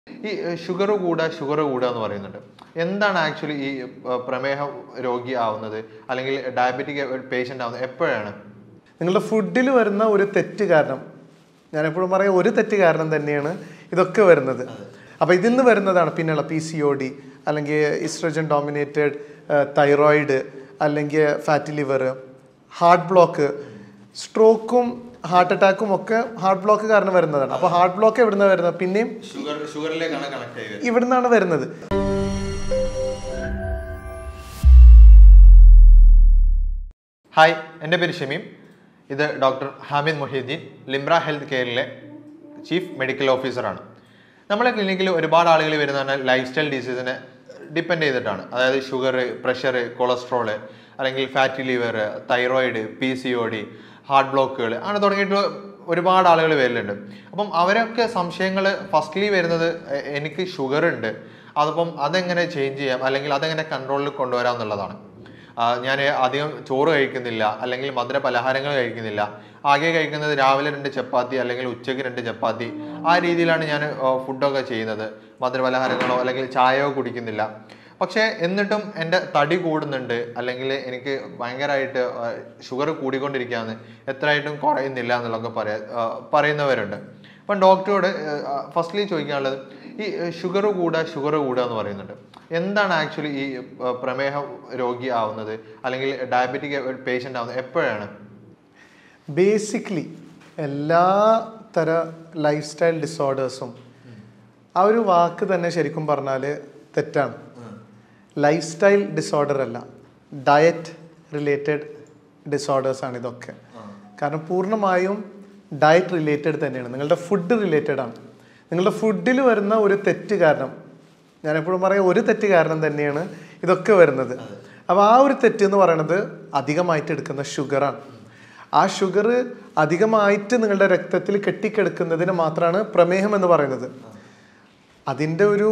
ഈ ഷുഗർ കൂടുക ഷുഗർ കൂടുക എന്ന് പറയുന്നുണ്ട് എന്താണ് ആക്ച്വലി ഈ ഏർ, പ്രമേഹ രോഗി ആവുന്നത് അല്ലെങ്കിൽ ഡയബറ്റിക് പേഷ്യൻ്റ് ആവുന്നത് എപ്പോഴാണ് നിങ്ങളുടെ ഫുഡിൽ വരുന്ന ഒരു തെറ്റ് കാരണം ഞാൻ എപ്പോഴും പറയാം ഒരു തെറ്റ് കാരണം തന്നെയാണ് ഇതൊക്കെ വരുന്നത് അപ്പോൾ ഇതിൽ നിന്ന് വരുന്നതാണ് പിന്നെയുള്ള പി സി ഒ ഡി അല്ലെങ്കിൽ ഇസ്ട്രജൻ ഡോമിനേറ്റഡ് തൈറോയിഡ് അല്ലെങ്കിൽ ഫാറ്റി ലിവർ ഹാർട്ട് ബ്ലോക്ക് സ്ട്രോക്കും ഹാർട്ട് അറ്റാക്കും ഒക്കെ ഹാർട്ട് ബ്ലോക്ക് കാരണം വരുന്നതാണ് അപ്പോൾ ഹാർട്ട് ബ്ലോക്ക് എവിടെ നിന്നാണ് വരുന്നത് പിന്നെയും ഷുഗർ ഷുഗറിലേക്കാണ് കണക്ട് ചെയ്തത് ഇവിടെ നിന്നാണ് വരുന്നത് ഹായ് എൻ്റെ പേര് ഷമീം ഇത് doctor Hamid Mohiddeen Limbra health കെയറിലെ ചീഫ് മെഡിക്കൽ ഓഫീസറാണ് നമ്മളെ ക്ലിനിക്കിൽ ഒരുപാട് ആളുകൾ വരുന്നതാണ് ലൈഫ് സ്റ്റൈൽ ഡിസീസിനെ ഡിപ്പെൻഡ് ചെയ്തിട്ടാണ് അതായത് ഷുഗർ പ്രഷർ കൊളസ്ട്രോള് അല്ലെങ്കിൽ fatty liver thyroid P C O D heart ബ്ലോക്കുകൾ അങ്ങനെ തുടങ്ങിയിട്ട് ഒരുപാട് ആളുകൾ വരുന്നുണ്ട് അപ്പം അവരൊക്കെ സംശയങ്ങൾ ഫസ്റ്റ്ലി വരുന്നത് എ- എനിക്ക് ഷുഗർ ഉണ്ട് അതപ്പം അതെങ്ങനെ ചേഞ്ച് ചെയ്യാം അല്ലെങ്കിൽ അതെങ്ങനെ കൺട്രോളിൽ കൊണ്ടുവരാം എന്നുള്ളതാണ് ഞാൻ അധികം ചോറ് കഴിക്കുന്നില്ല അല്ലെങ്കിൽ മധുര പലഹാരങ്ങൾ കഴിക്കുന്നില്ല ആകെ കഴിക്കുന്നത് രാവിലെ രണ്ട് ചപ്പാത്തി അല്ലെങ്കിൽ ഉച്ചയ്ക്ക് രണ്ട് ചപ്പാത്തി ആ രീതിയിലാണ് ഞാൻ ഫുഡൊക്കെ ചെയ്യുന്നത് മധുര പലഹാരങ്ങളോ അല്ലെങ്കിൽ ചായയോ കുടിക്കുന്നില്ല പക്ഷേ എന്നിട്ടും എൻ്റെ തടി കൂടുന്നുണ്ട് അല്ലെങ്കിൽ എനിക്ക് ഭയങ്കരമായിട്ട് ഷുഗർ കൂടിക്കൊണ്ടിരിക്കുകയാണ് എത്രയായിട്ടും കുറയുന്നില്ല എന്നുള്ളതൊക്കെ പറയാ ആ, പറയുന്നവരുണ്ട് അപ്പം ഡോക്ടറോട് ഫസ്റ്റ്ലി ചോദിക്കാനുള്ളത് ഈ ഷുഗർ കൂടുക ഷുഗർ കൂടുക എന്ന് പറയുന്നുണ്ട് എന്താണ് ആക്ച്വലി ഈ ഏർ, പ്രമേഹ രോഗി ആവുന്നത് അല്ലെങ്കിൽ ഡയബറ്റിക് പേഷ്യൻ്റ് ആവുന്നത് എപ്പോഴാണ് ബേസിക്കലി എല്ലാ തര ലൈഫ് സ്റ്റൈൽ ഡിസോർഡേഴ്സും ആ ഒരു വാക്ക് തന്നെ ശരിക്കും പറഞ്ഞാൽ തെറ്റാണ് ലൈഫ് സ്റ്റൈൽ ഡിസോർഡർ അല്ല ഡയറ്റ് റിലേറ്റഡ് ഡിസോർഡേഴ്സ് ആണ് ഇതൊക്കെ കാരണം പൂർണ്ണമായും ഡയറ്റ് റിലേറ്റഡ് തന്നെയാണ് നിങ്ങളുടെ ഫുഡ് റിലേറ്റഡ് ആണ് നിങ്ങളുടെ ഫുഡിൽ വരുന്ന ഒരു തെറ്റ് കാരണം ഞാൻ എപ്പോഴും പറയാം ഒരു തെറ്റ് കാരണം തന്നെയാണ് ഇതൊക്കെ വരുന്നത് അപ്പോൾ ആ ഒരു തെറ്റ് എന്ന് പറയുന്നത് അധികമായിട്ട് എടുക്കുന്ന ഷുഗറാണ് ആ ഷുഗർ അധികമായിട്ട് നിങ്ങളുടെ രക്തത്തിൽ കെട്ടിക്കിടക്കുന്നതിന് മാത്രമാണ് പ്രമേഹം എന്ന് പറയുന്നത് അതിൻ്റെ ഒരു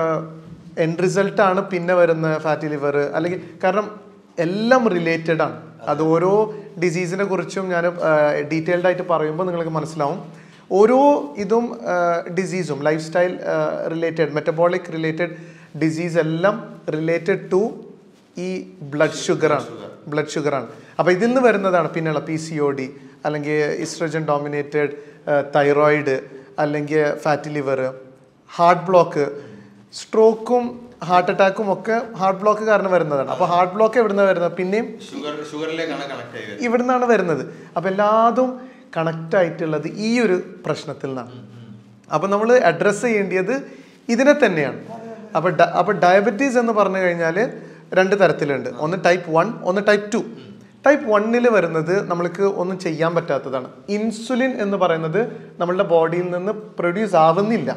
എൻഡ് റിസൾട്ടാണ് പിന്നെ വരുന്ന ഫാറ്റി ലിവർ അല്ലെങ്കിൽ കാരണം എല്ലാം റിലേറ്റഡ് ആണ് അത് ഓരോ ഡിസീസിനെ കുറിച്ചും ഞാൻ ഡീറ്റെയിൽഡ് ആയിട്ട് പറയുമ്പോൾ നിങ്ങൾക്ക് മനസ്സിലാവും ഓരോ ഇതും ഡിസീസും lifestyle related metabolic related disease എല്ലാം റിലേറ്റഡ് ടു ഈ ബ്ലഡ് ഷുഗറാണ് ബ്ലഡ് ഷുഗറാണ് അപ്പോൾ ഇതിൽ നിന്ന് വരുന്നതാണ് പിന്നെയുള്ള പി സി ഒ ഡി അല്ലെങ്കിൽ ഇസ്ട്രജൻ ഡോമിനേറ്റഡ് തൈറോയിഡ് അല്ലെങ്കിൽ ഫാറ്റി ലിവർ ഹാർട്ട് ബ്ലോക്ക് സ്ട്രോക്കും ഹാർട്ട് അറ്റാക്കും ഒക്കെ ഹാർട്ട് ബ്ലോക്ക് കാരണം വരുന്നതാണ് അപ്പോൾ ഹാർട്ട് ബ്ലോക്ക് എവിടെ നിന്നാണ് വരുന്നത് പിന്നെയും ഷുഗർ ഷുഗറിലേക്കാണ് കണക്ട് ചെയ്തത് ഇവിടെ നിന്നാണ് വരുന്നത് അപ്പോൾ എല്ലാതും കണക്റ്റ് ആയിട്ടുള്ളത് ഈ ഒരു പ്രശ്നത്തിൽ നിന്നാണ് അപ്പോൾ നമ്മൾ അഡ്രസ്സ് ചെയ്യേണ്ടത് ഇതിനെ തന്നെയാണ് അപ്പോൾ അപ്പോൾ ഡയബറ്റീസ് എന്ന് പറഞ്ഞു കഴിഞ്ഞാൽ രണ്ട് തരത്തിലുണ്ട് ഒന്ന് ടൈപ്പ് വൺ ഒന്ന് ടൈപ്പ് ടു ടൈപ്പ് വണ്ണിൽ വരുന്നത് നമ്മൾക്ക് ഒന്നും ചെയ്യാൻ പറ്റാത്തതാണ് ഇൻസുലിൻ എന്ന് പറയുന്നത് നമ്മളുടെ ബോഡിയിൽ നിന്ന് പ്രൊഡ്യൂസ് ആവുന്നില്ല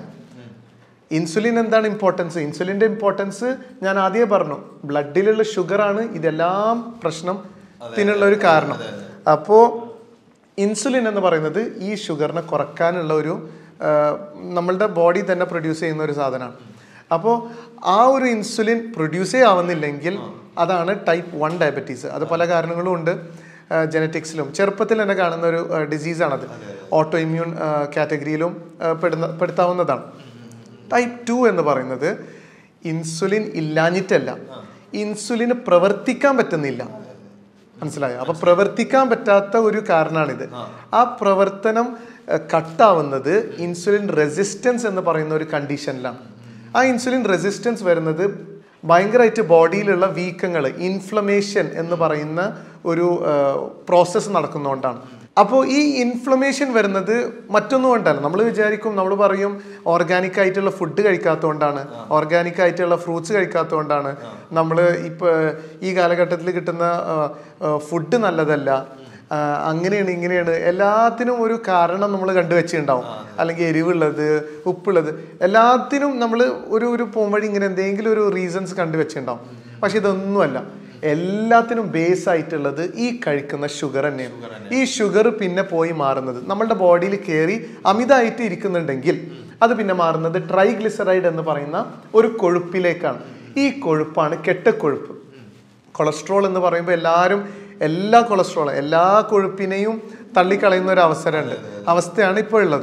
ഇൻസുലിൻ എന്താണ് ഇമ്പോർട്ടൻസ് ഇൻസുലിൻ്റെ ഇമ്പോർട്ടൻസ് ഞാൻ ആദ്യമേ പറഞ്ഞു ബ്ലഡിലുള്ള ഷുഗറാണ് ഇതെല്ലാം പ്രശ്നത്തിനുള്ള ഒരു കാരണം അപ്പോൾ ഇൻസുലിൻ എന്ന് പറയുന്നത് ഈ ഷുഗറിനെ കുറക്കാനുള്ള ഒരു ആ, നമ്മളുടെ ബോഡി തന്നെ പ്രൊഡ്യൂസ് ചെയ്യുന്ന ഒരു സാധനമാണ് അപ്പോൾ ആ ഒരു ഇൻസുലിൻ പ്രൊഡ്യൂസേ ആവുന്നില്ലെങ്കിൽ അതാണ് ടൈപ്പ് വൺ ഡയബറ്റീസ് അത് പല കാരണങ്ങളും ഉണ്ട് ജനറ്റിക്സിലും ചെറുപ്പത്തിൽ തന്നെ കാണുന്ന ഒരു ഡിസീസാണത് ഓട്ടോ ഇമ്മ്യൂൺ കാറ്റഗറിയിലും ആ, പെടുന്ന പെടുത്താവുന്നതാണ് ടൈപ്പ് ടു എന്ന് പറയുന്നത് ഇൻസുലിൻ ഇല്ലാഞ്ഞിട്ടല്ല ഇൻസുലിന് പ്രവർത്തിക്കാൻ പറ്റുന്നില്ല മനസ്സിലായോ അപ്പൊ പ്രവർത്തിക്കാൻ പറ്റാത്ത ഒരു കാരണമാണിത് ആ പ്രവർത്തനം കട്ടാവുന്നത് ഇൻസുലിൻ റെസിസ്റ്റൻസ് എന്ന് പറയുന്ന ഒരു കണ്ടീഷനിലാണ് ആ ഇൻസുലിൻ റെസിസ്റ്റൻസ് വരുന്നത് ഭയങ്കരമായിട്ട് ബോഡിയിലുള്ള വീക്കങ്ങൾ ഇൻഫ്ലമേഷൻ എന്ന് പറയുന്ന ഒരു പ്രോസസ്സ് നടക്കുന്നതുകൊണ്ടാണ് അപ്പോൾ ഈ ഇൻഫ്ലമേഷൻ വരുന്നത് മറ്റൊന്നും കൊണ്ടല്ല നമ്മൾ വിചാരിക്കും നമ്മൾ പറയും ഓർഗാനിക് ആയിട്ടുള്ള ഫുഡ് കഴിക്കാത്തതുകൊണ്ടാണ് ഓർഗാനിക് ആയിട്ടുള്ള ഫ്രൂട്ട്സ് കഴിക്കാത്തതുകൊണ്ടാണ് നമ്മൾ ഇപ്പോൾ ഈ കാലഘട്ടത്തിൽ കിട്ടുന്ന ഫുഡ് നല്ലതല്ല ആ, അങ്ങനെയാണ് ഇങ്ങനെയാണ് എല്ലാത്തിനും ഒരു കാരണം നമ്മൾ കണ്ടുവച്ചിട്ടുണ്ടാവും അല്ലെങ്കിൽ എരിവുള്ളത് ഉപ്പുള്ളത് എല്ലാത്തിനും നമ്മൾ ഒരു ഒരു പോംവഴി ഇങ്ങനെ എന്തെങ്കിലും ഒരു റീസൺസ് കണ്ടുവച്ചിട്ടുണ്ടാവും പക്ഷെ ഇതൊന്നുമല്ല എല്ലാത്തിനും ബേസ് ആയിട്ടുള്ളത് ഈ കഴിക്കുന്ന ഷുഗർ തന്നെയാണ് ഈ ഷുഗർ പിന്നെ പോയി മാറുന്നത് നമ്മളുടെ ബോഡിയിൽ കയറി അമിതമായിട്ട് ഇരിക്കുന്നുണ്ടെങ്കിൽ അത് പിന്നെ മാറുന്നത് ട്രൈഗ്ലിസറൈഡ് എന്ന് പറയുന്ന ഒരു കൊഴുപ്പിലേക്കാണ് ഈ കൊഴുപ്പാണ് കെട്ടക്കൊഴുപ്പ് കൊളസ്ട്രോൾ എന്ന് പറയുമ്പോൾ എല്ലാവരും എല്ലാ കൊളസ്ട്രോളും എല്ലാ കൊഴുപ്പിനെയും തള്ളിക്കളയുന്ന ഒരു അവസരമുണ്ട് അവസ്ഥയാണ് ഇപ്പോൾ ഉള്ളത്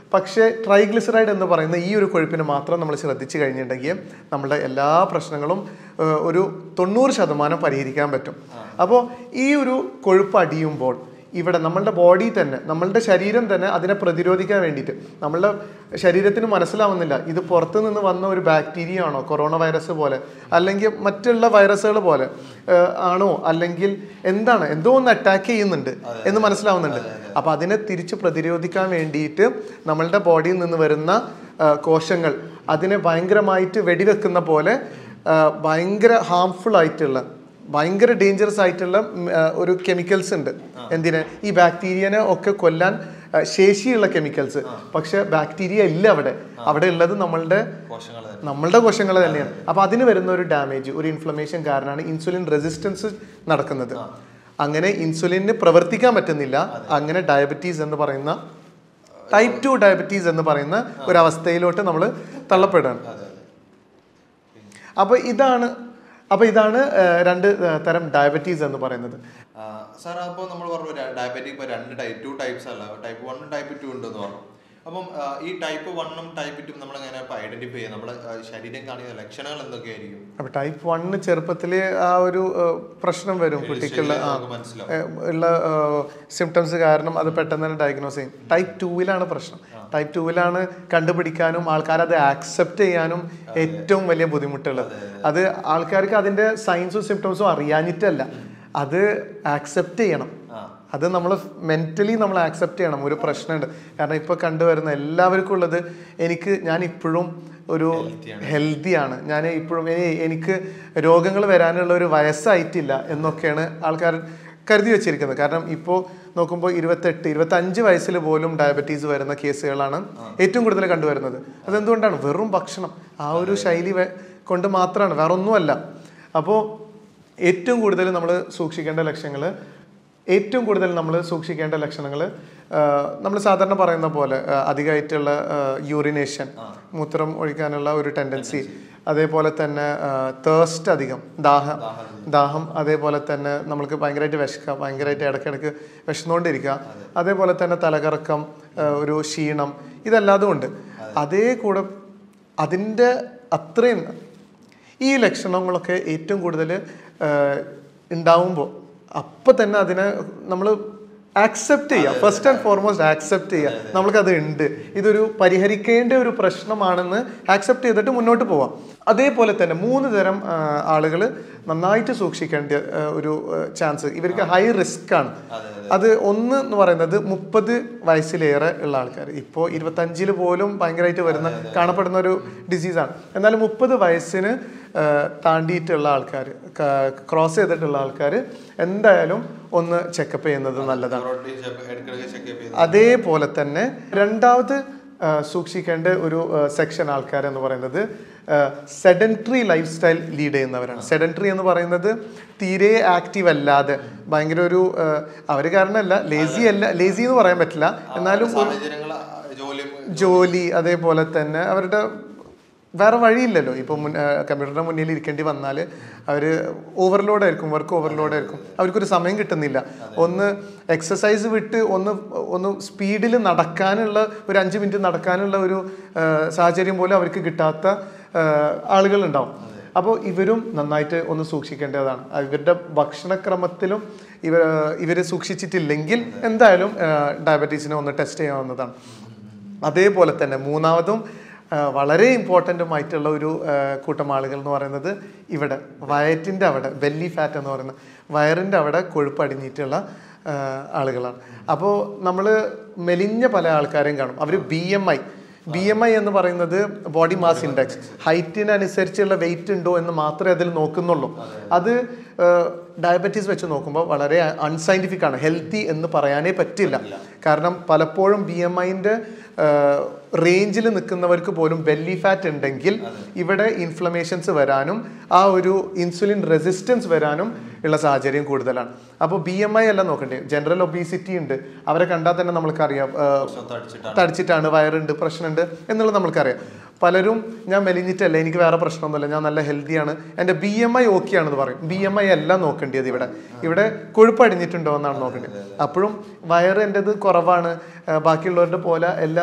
പക്ഷേ ട്രൈഗ്ലിസറൈഡ് എന്ന് പറയുന്ന ഈ ഒരു കൊഴുപ്പിനെ മാത്രം നമ്മൾ ശ്രദ്ധിച്ചു കഴിഞ്ഞിട്ടുണ്ടെങ്കിൽ നമ്മുടെ എല്ലാ പ്രശ്നങ്ങളും ഏഹ്, ഒരു തൊണ്ണൂറ് ശതമാനം പരിഹരിക്കാൻ പറ്റും അപ്പോൾ ഈ ഒരു കൊഴുപ്പ് അടിയുമ്പോൾ ഇവിടെ നമ്മളുടെ ബോഡി തന്നെ നമ്മളുടെ ശരീരം തന്നെ അതിനെ പ്രതിരോധിക്കാൻ വേണ്ടിയിട്ട് നമ്മളുടെ ശരീരത്തിന് മനസ്സിലാവുന്നില്ല ഇത് പുറത്തു നിന്ന് വന്ന ഒരു ബാക്ടീരിയ ആണോ കൊറോണ വൈറസ് പോലെ അല്ലെങ്കിൽ മറ്റുള്ള വൈറസുകൾ പോലെ ഏഹ്, ആണോ അല്ലെങ്കിൽ എന്താണ് എന്തോ ഒന്ന് അറ്റാക്ക് ചെയ്യുന്നുണ്ട് എന്ന് മനസ്സിലാവുന്നുണ്ട് അപ്പൊ അതിനെ തിരിച്ച് പ്രതിരോധിക്കാൻ വേണ്ടിയിട്ട് നമ്മളുടെ ബോഡിയിൽ നിന്ന് വരുന്ന ആ, കോശങ്ങൾ അതിനെ ഭയങ്കരമായിട്ട് വെടിവെക്കുന്ന പോലെ ആ, ഭയങ്കര ഹാംഫുൾ ആയിട്ടുള്ള ഭയങ്കര ഡേഞ്ചറസ് ആയിട്ടുള്ള ഉം, ആ, ഒരു കെമിക്കൽസ് ഉണ്ട് എന്തിന് ഈ ബാക്ടീരിയനെ ഒക്കെ കൊല്ലാൻ ആ, ശേഷിയുള്ള കെമിക്കൽസ് പക്ഷെ ബാക്ടീരിയ ഇല്ല അവിടെ അവിടെ ഉള്ളത് നമ്മളുടെ കോശങ്ങൾ നമ്മളുടെ കോശങ്ങൾ തന്നെയാണ് അപ്പൊ അതിന് വരുന്ന ഒരു ഡാമേജ് ഒരു ഇൻഫ്ലമേഷൻ കാരണമാണ് ഇൻസുലിൻ റെസിസ്റ്റൻസ് നടക്കുന്നത് അങ്ങനെ ഇൻസുലിന് പ്രവർത്തിക്കാൻ പറ്റുന്നില്ല അങ്ങനെ ഡയബറ്റീസ് എന്ന് പറയുന്ന ടൈപ്പ് ടു ഡയബറ്റീസ് എന്ന് പറയുന്ന ഒരു അവസ്ഥയിലോട്ട് നമ്മൾ തള്ളപ്പെടുകയാണ് അപ്പൊ ഇതാണ് അപ്പൊ ഇതാണ് ആ, രണ്ട് ആ, തരം ഡയബറ്റീസ് എന്ന് പറയുന്നത് സാർ അപ്പോൾ നമ്മൾ പറഞ്ഞു ഡയബറ്റിക് ഇപ്പോൾ രണ്ട് ടൈപ്പ് ടു ടൈപ്സ് അല്ല ടൈപ്പ് വണ്ണും ടൈപ്പ് ടു ഉണ്ടെന്ന് പറഞ്ഞു അപ്പം ആ, ഈ ടൈപ്പ് വണ്ണും ടൈപ്പ് ടു നമ്മൾ എങ്ങനെ ഐഡന്റിഫൈ ചെയ്യാം നമ്മുടെ ആ, ശരീരം കാണിക്കുന്ന ലക്ഷണങ്ങൾ എന്തൊക്കെയായിരിക്കും അപ്പൊ ടൈപ്പ് വണ്ണ് ചെറുപ്പത്തില് ആ ഒരു ആ, പ്രശ്നം വരും കുട്ടിക്കുള്ള ആ, നമുക്ക് മനസ്സിലാവും ഏഹ് ഉള്ള സിംറ്റംസ് കാരണം അത് പെട്ടെന്ന് തന്നെ ഡയഗ്നോസ് ചെയ്യും ടൈപ്പ് ടൂവിലാണ് പ്രശ്നം ടൈപ്പ് ടൂവിലാണ് കണ്ടുപിടിക്കാനും ആൾക്കാർ അത് ആക്സെപ്റ്റ് ചെയ്യാനും ഏറ്റവും വലിയ ബുദ്ധിമുട്ടുള്ളത് അത് ആൾക്കാർക്ക് അതിന്റെ സയൻസും സിംറ്റംസും അറിയാഞ്ഞിട്ടല്ല അത് ആക്സെപ്റ്റ് ചെയ്യണം ആ അത് നമ്മൾ മെന്റലി നമ്മൾ ആക്സെപ്റ്റ് ചെയ്യണം ഒരു പ്രശ്നമുണ്ട് കാരണം ഇപ്പൊ കണ്ടുവരുന്ന എല്ലാവർക്കും ഉള്ളത് എനിക്ക് ഞാൻ ഇപ്പോഴും ഒരു ഹെൽത്തിയാണ് ഞാൻ ഇപ്പോഴും എ- എനിക്ക് രോഗങ്ങൾ വരാനുള്ള ഒരു വയസ്സായിട്ടില്ല എന്നൊക്കെയാണ് ആൾക്കാർ കരുതി വെച്ചിരിക്കുന്നത് കാരണം ഇപ്പോൾ നോക്കുമ്പോൾ ഇരുപത്തെട്ട് ഇരുപത്തഞ്ച് വയസ്സിൽ പോലും ഡയബറ്റീസ് വരുന്ന കേസുകളാണ് ഏറ്റവും കൂടുതൽ കണ്ടുവരുന്നത് അതെന്തുകൊണ്ടാണ് വെറും ഭക്ഷണം ആ ഒരു ശൈലി വെ- കൊണ്ട് മാത്രമാണ് വേറെ ഒന്നുമല്ല അപ്പോൾ ഏറ്റവും കൂടുതൽ നമ്മൾ സൂക്ഷിക്കേണ്ട ലക്ഷ്യങ്ങൾ ഏറ്റവും കൂടുതൽ നമ്മൾ സൂക്ഷിക്കേണ്ട ലക്ഷണങ്ങൾ നമ്മൾ സാധാരണ പറയുന്ന പോലെ ആ, അധികമായിട്ടുള്ള യൂറിനേഷൻ മൂത്രം ഒഴിക്കാനുള്ള ഒരു ടെൻഡൻസി അതേപോലെ തന്നെ തേഴ്സ്റ്റ് അധികം ദാഹം ദാഹം അതേപോലെ തന്നെ നമ്മൾക്ക് ഭയങ്കരമായിട്ട് വിശക്കുക ഭയങ്കരമായിട്ട് ഇടയ്ക്കിടയ്ക്ക് വിശന്നുകൊണ്ടിരിക്കുക അതേപോലെ തന്നെ തലകറക്കം ആ, ഒരു ക്ഷീണം ഇതെല്ലാതും ഉണ്ട് അതേ കൂടെ അതിൻ്റെ അത്രയും ഈ ലക്ഷണങ്ങളൊക്കെ ഏറ്റവും കൂടുതൽ ഉണ്ടാവുമ്പോൾ അപ്പം തന്നെ അതിനെ നമ്മൾ ആക്സെപ്റ്റ് ചെയ്യുക ഫസ്റ്റ് ആൻഡ് ഫോർമോസ്റ്റ് ആക്സെപ്റ്റ് ചെയ്യുക നമ്മൾക്കത് ഉണ്ട് ഇതൊരു പരിഹരിക്കേണ്ട ഒരു പ്രശ്നമാണെന്ന് ആക്സെപ്റ്റ് ചെയ്തിട്ട് മുന്നോട്ട് പോവാം അതേപോലെ തന്നെ മൂന്ന് തരം ആളുകൾ നന്നായിട്ട് സൂക്ഷിക്കേണ്ട ആ, ഒരു ചാൻസ് ഇവർക്ക് ഹൈ റിസ്ക് ആണ് അത് ഒന്ന് എന്ന് പറയുന്നത് മുപ്പത് വയസ്സിലേറെ ഉള്ള ആൾക്കാർ ഇപ്പോൾ ഇരുപത്തഞ്ചിൽ പോലും ഭയങ്കരമായിട്ട് വരുന്ന കാണപ്പെടുന്ന ഒരു ഡിസീസാണ് എന്നാൽ മുപ്പത് വയസ്സിന് ആ, താണ്ടിയിട്ടുള്ള ആൾക്കാർ ക്രോസ് ചെയ്തിട്ടുള്ള ആൾക്കാർ എന്തായാലും ഒന്ന് ചെക്കപ്പ് ചെയ്യുന്നത് നല്ലതാണ് പ്രോട്ടീൻ ഇടയ്ക്കിടയ്ക്ക് ചെക്കപ്പ് ചെയ്ത് അതേപോലെ തന്നെ രണ്ടാമത് ആ, സൂക്ഷിക്കേണ്ട ഒരു സെക്ഷൻ ആൾക്കാർ എന്ന് പറയുന്നത് സെഡൻട്രി ലൈഫ് സ്റ്റൈൽ ലീഡ് ചെയ്യുന്നവരാണ് സെഡൻട്രി എന്ന് പറയുന്നത് തീരെ ആക്റ്റീവ് അല്ലാതെ ഭയങ്കര ഒരു അവർ കാരണമല്ല ലേസി അല്ല ലേസി എന്ന് പറയാൻ പറ്റില്ല എന്നാലും സാഹചര്യങ്ങൾ ജോലിയും ജോലി അതേപോലെ തന്നെ അവരുടെ വേറെ വഴിയില്ലല്ലോ ഇപ്പോൾ മുൻ കമ്പ്യൂട്ടറിന്റെ മുന്നിൽ ഇരിക്കേണ്ടി വന്നാൽ അവർ ഓവർലോഡ് ആയിരിക്കും വർക്ക് ഓവർലോഡ് ആയിരിക്കും അവർക്കൊരു സമയം കിട്ടുന്നില്ല ഒന്ന് എക്സസൈസ് വിട്ട് ഒന്ന് ഒന്ന് സ്പീഡിൽ നടക്കാനുള്ള ഒരു അഞ്ച് മിനിറ്റ് നടക്കാനുള്ള ഒരു ആ, സാഹചര്യം പോലും അവർക്ക് കിട്ടാത്ത ആളുകളുണ്ടാവും അപ്പോൾ ഇവരും നന്നായിട്ട് ഒന്ന് സൂക്ഷിക്കേണ്ടതാണ് ഇവരുടെ ഭക്ഷണക്രമത്തിലും ഇവർ ഇവർ സൂക്ഷിച്ചിട്ടില്ലെങ്കിൽ എന്തായാലും ഡയബറ്റീസിനെ ഒന്ന് ടെസ്റ്റ് ചെയ്യാവുന്നതാണ് അതേപോലെ തന്നെ മൂന്നാമതും ആ, വളരെ ഇമ്പോർട്ടൻറ്റുമായിട്ടുള്ള ഒരു ആ, കൂട്ടം ആളുകൾ എന്ന് പറയുന്നത് ഇവിടെ വയറ്റിൻ്റെ അവിടെ ബെല്ലി ഫാറ്റ് എന്ന് പറയുന്ന വയറിൻ്റെ അവിടെ കൊഴുപ്പ് അടിഞ്ഞിട്ടുള്ള ആ, ആളുകളാണ് അപ്പോൾ നമ്മൾ മെലിഞ്ഞ പല ആൾക്കാരെയും കാണും അവർ B M I B M I എന്ന് പറയുന്നത് ബോഡി മാസ് ഇൻഡെക്സ് ഹൈറ്റിനനുസരിച്ചുള്ള വെയിറ്റ് ഉണ്ടോ എന്ന് മാത്രമേ അതിൽ നോക്കുന്നുള്ളൂ അത് ഡയബറ്റീസ് വെച്ച് നോക്കുമ്പോൾ വളരെ അൺസൈൻറ്റിഫിക് ആണ് ഹെൽത്തി എന്ന് പറയാനേ പറ്റില്ല കാരണം പലപ്പോഴും ബി എം ഐൻ്റെ റേഞ്ചിൽ നിൽക്കുന്നവർക്ക് പോലും ബെല്ലി ഫാറ്റ് ഉണ്ടെങ്കിൽ ഇവിടെ ഇൻഫ്ലമേഷൻസ് വരാനും ആ ഒരു ഇൻസുലിൻ റെസിസ്റ്റൻസ് വരാനും ഉള്ള സാഹചര്യം കൂടുതലാണ് അപ്പോൾ ബി എം ഐ അല്ല നോക്കണ്ടേ ജനറൽ ഒബീസിറ്റി ഉണ്ട് അവരെ കണ്ടാൽ തന്നെ നമ്മൾക്കറിയാം ആ, സ്വന്തം അടിച്ചിട്ടാണ് തടിച്ചിട്ടാണ് വയറുണ്ട് പ്രശ്നമുണ്ട് എന്നുള്ളത് നമ്മൾക്കറിയാം പലരും ഞാൻ മെലിഞ്ഞിട്ടല്ല എനിക്ക് വേറെ പ്രശ്നമൊന്നുമില്ല ഞാൻ നല്ല ഹെൽത്തിയാണ് എൻ്റെ ബി എം ഐ ഓക്കെ ആണെന്ന് പറയും ബി എം ഐ അല്ല നോക്കേണ്ടത് ഇവിടെ ഇവിടെ കൊഴുപ്പ് അടിഞ്ഞിട്ടുണ്ടോ എന്നാണ് നോക്കേണ്ടത് അപ്പോഴും വയറ് എൻ്റെത് കുറവാണ് ആ, ബാക്കിയുള്ളവരുടെ പോലെ എല്ലാ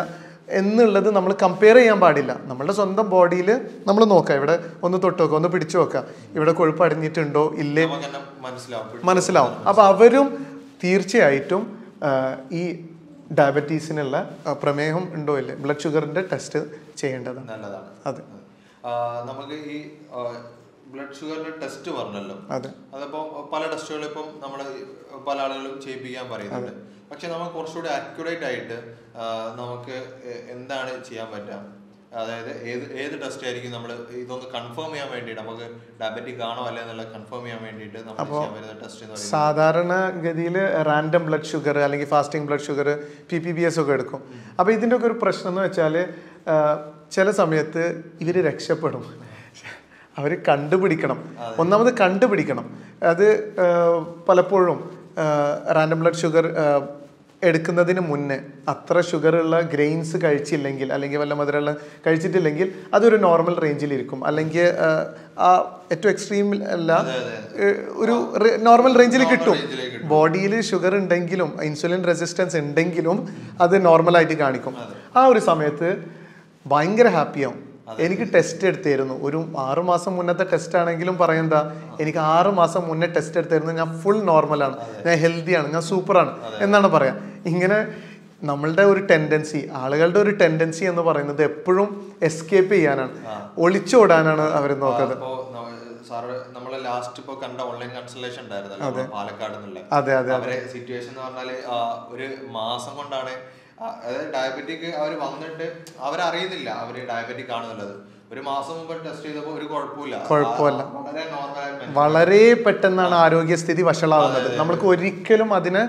എന്നുള്ളത് നമ്മൾ കമ്പയർ ചെയ്യാൻ പാടില്ല നമ്മളുടെ സ്വന്തം ബോഡിയിൽ നമ്മൾ നോക്കാം ഇവിടെ ഒന്ന് തൊട്ട് നോക്കാം ഒന്ന് പിടിച്ചു നോക്കാം ഇവിടെ കൊഴുപ്പ് അടിഞ്ഞിട്ടുണ്ടോ ഇല്ലേ നമുക്ക് തന്നെ മനസ്സിലാവും മനസ്സിലാവും അപ്പോൾ അവരും തീർച്ചയായിട്ടും ആ, ഈ ഡയബറ്റീസിനുള്ള ആ, പ്രമേഹം ഉണ്ടോ ഇല്ലേ ബ്ലഡ് ഷുഗറിന്റെ ടെസ്റ്റ് ചെയ്യേണ്ടതാണ് നല്ലതാണ് അതെ ആ, നമുക്ക് ഈ ബ്ലഡ് ഷുഗറിന്റെ ടെസ്റ്റ് പറഞ്ഞല്ലോ അതെ അതിപ്പോ പല ടെസ്റ്റുകളും ഇപ്പം നമ്മൾ പല ആളുകളും ചെയ്യിപ്പിക്കാൻ പറയുന്നുണ്ട് പക്ഷെ നമുക്ക് കുറച്ചുകൂടി അക്യുറേറ്റ് ആയിട്ട് ആ, നമുക്ക് എ- എന്താണ് ചെയ്യാൻ പറ്റുക അതായത് ഏത് ഏത് ടെസ്റ്റ് ആയിരിക്കും നമ്മൾ ഇതൊന്ന് കൺഫേം ചെയ്യാൻ വേണ്ടിയിട്ട് നമുക്ക് ഡയബറ്റിക് ആണോ അല്ലേ എന്നുള്ള കൺഫേം ചെയ്യാൻ വേണ്ടിയിട്ട് നമ്മൾ ചെയ്യാൻ പറ്റുന്ന ടെസ്റ്റ് എന്ന് പറയുന്നത് സാധാരണഗതിയിൽ റാൻഡം ബ്ലഡ് ഷുഗർ അല്ലെങ്കിൽ fasting blood sugar P P B S ഒക്കെ എടുക്കും അപ്പോൾ ഇതിൻ്റെ ഒക്കെ ഒരു പ്രശ്നം എന്ന് വെച്ചാൽ ചില സമയത്ത് ഇവർ രക്ഷപ്പെടും അവർ കണ്ടുപിടിക്കണം ഒന്നാമത് കണ്ടുപിടിക്കണം അത് ആ, പലപ്പോഴും റാൻഡം ബ്ലഡ് ഷുഗർ എടുക്കുന്നതിന് മുന്നേ അത്ര ഷുഗറുള്ള ഗ്രെയിൻസ് കഴിച്ചില്ലെങ്കിൽ അല്ലെങ്കിൽ വല്ല മധുരമുള്ള കഴിച്ചിട്ടില്ലെങ്കിൽ അതൊരു നോർമൽ റേഞ്ചിലിരിക്കും അല്ലെങ്കിൽ ആ, ആ ഏറ്റവും എക്സ്ട്രീം അല്ല ഏഹ് ഒരു നോർമൽ റേഞ്ചിൽ കിട്ടും range-ലേക്ക് ബോഡിയിൽ ഷുഗർ ഉണ്ടെങ്കിലും ഇൻസുലിൻ റെസിസ്റ്റൻസ് ഉണ്ടെങ്കിലും അത് നോർമലായിട്ട് കാണിക്കും ആ ഒരു സമയത്ത് ഭയങ്കര ഹാപ്പിയാവും എനിക്ക് ടെസ്റ്റ് എടുത്തായിരുന്നു ഒരു ആറു മാസം മുന്നത്തെ ടെസ്റ്റ് ആണെങ്കിലും പറയുന്നതാ എനിക്ക് ആറു മാസം മുന്നേ ടെസ്റ്റ് എടുത്തായിരുന്നു ഞാൻ ഫുൾ നോർമലാണ് ഞാൻ ഹെൽത്തിയാണ് ഞാൻ സൂപ്പറാണ് എന്നാണ് പറയാ ഇങ്ങനെ നമ്മളുടെ ഒരു ടെൻഡൻസി ആളുകളുടെ ഒരു ടെൻഡൻസി എന്ന് പറയുന്നത് എപ്പോഴും എസ്കേപ്പ് ചെയ്യാനാണ് ഒളിച്ചോടാനാണ് അവർ നോക്കുന്നത് അപ്പോ സാറ് നമ്മളെ ലാസ്റ്റ് ഇപ്പൊ കണ്ട ഓൺലൈൻ കൺസൾട്ടേഷൻ ഉണ്ടായിരുന്നല്ലോ നമ്മുടെ പാലക്കാട് നിന്നുള്ള അതെ അതെ അവരെ സിറ്റുവേഷൻ എന്ന് പറഞ്ഞാല് ആ, ഒരു മാസം കൊണ്ടാണ് ആ, അതായത് ഡയബറ്റിക് അവർ വന്നിട്ട് അവരറിയുന്നില്ല അവര് ഡയബറ്റിക് ആണെന്നുള്ളത് ഒരു മാസം മുമ്പ് ടെസ്റ്റ് ചെയ്തപ്പോൾ ഒരു കുഴപ്പമില്ല കുഴപ്പമില്ല. ആ, വളരെ നോർമൽ വളരെ പെട്ടെന്നാണ് ആരോഗ്യസ്ഥിതി വഷളാവുന്നത് നമ്മൾക്ക് ഒരിക്കലും അതിനെ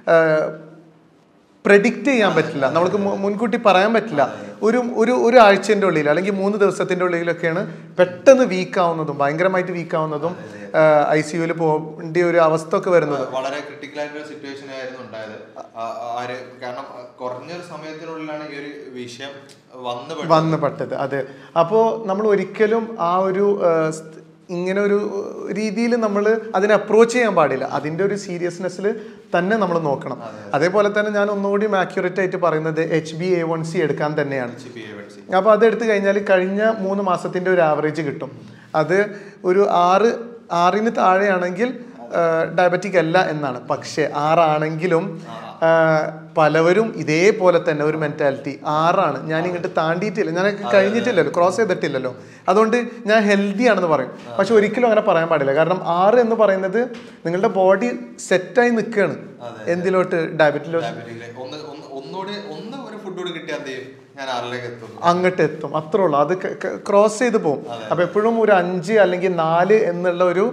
പ്രഡിക്റ്റ് ചെയ്യാൻ പറ്റില്ല നമ്മൾക്ക് മു- മുൻകൂട്ടി പറയാൻ പറ്റില്ല ഒരു ഒരു ഒരു ആഴ്ചൻ്റെ ഉള്ളിൽ അല്ലെങ്കിൽ മൂന്ന് ദിവസത്തിൻ്റെ ഉള്ളിലൊക്കെയാണ് പെട്ടെന്ന് വീക്ക് ആവുന്നതും ഭയങ്കരമായിട്ട് വീക്ക് ആവുന്നതും ഐ സി യുവിൽ പോകേണ്ട ഒരു അവസ്ഥ ഒക്കെ വരുന്നത് വളരെ ക്രിട്ടിക്കൽ ആയിട്ടുള്ള സിറ്റുവേഷൻ ആയിരുന്നു ഉണ്ടായത് ആ, ആര് കാരണം ആ, കുറഞ്ഞൊരു സമയത്തിനുള്ളിലാണ് ഈ ഒരു വിഷയം വന്നു പെട്ടത്. വന്ന് പെട്ടത് അതെ അപ്പോൾ നമ്മൾ ഒരിക്കലും ആ ഒരു ആ, സ്- ഇങ്ങനെ ഒരു രീതിയിൽ നമ്മൾ അതിനെ അപ്രോച്ച് ചെയ്യാൻ പാടില്ല അതിൻ്റെ ഒരു സീരിയസ്നെസ്സിൽ തന്നെ നമ്മൾ നോക്കണം അതേപോലെ തന്നെ ഞാൻ ഒന്നുകൂടി ആക്യുറേറ്റ് ആയിട്ട് പറയുന്നത് H B A one C എടുക്കാൻ തന്നെയാണ് CPA1C. അപ്പോൾ അത് എടുത്തു കഴിഞ്ഞാൽ കഴിഞ്ഞ മൂന്ന് മാസത്തിൻ്റെ ഒരു ആവറേജ് കിട്ടും അത് ഒരു ആറ് ആറിന് താഴെയാണെങ്കിൽ ഡയബറ്റിക് അല്ല എന്നാണ് പക്ഷേ ആറാണെങ്കിലും ആ, പലവരും ഇതേപോലെ തന്നെ ഒരു മെന്റാലിറ്റി ആറാണ് ഞാൻ ഇങ്ങോട്ട് താണ്ടിയിട്ടില്ല ഞാൻ കഴിഞ്ഞിട്ടില്ലല്ലോ ക്രോസ് ചെയ്തിട്ടില്ലല്ലോ അതുകൊണ്ട് ഞാൻ ഹെൽത്തി ആണെന്ന് പറയും പക്ഷെ ഒരിക്കലും അങ്ങനെ പറയാൻ പാടില്ല കാരണം ആറ് എന്ന് പറയുന്നത് നിങ്ങളുടെ ബോഡി സെറ്റായി നിൽക്കുകയാണ് എന്തിലോട്ട് ഡയബറ്റിലോട്ട് ഡയബറ്റിക്കിലെ ഒന്ന് ഒന്ന് ഒന്നുകൂടി ഒന്ന് ഒരു ഫുഡ് കൂടി കിട്ടിയാൽ എന്ത് ചെയ്യും ഞാൻ ആറിലേക്ക് എത്തും അങ്ങോട്ട് എത്തും അത്രേ ഉള്ളൂ അത് ക്രോസ് ചെയ്ത് പോകും അപ്പൊ എപ്പോഴും ഒരു അഞ്ച് അല്ലെങ്കിൽ നാല് എന്നുള്ള ഒരു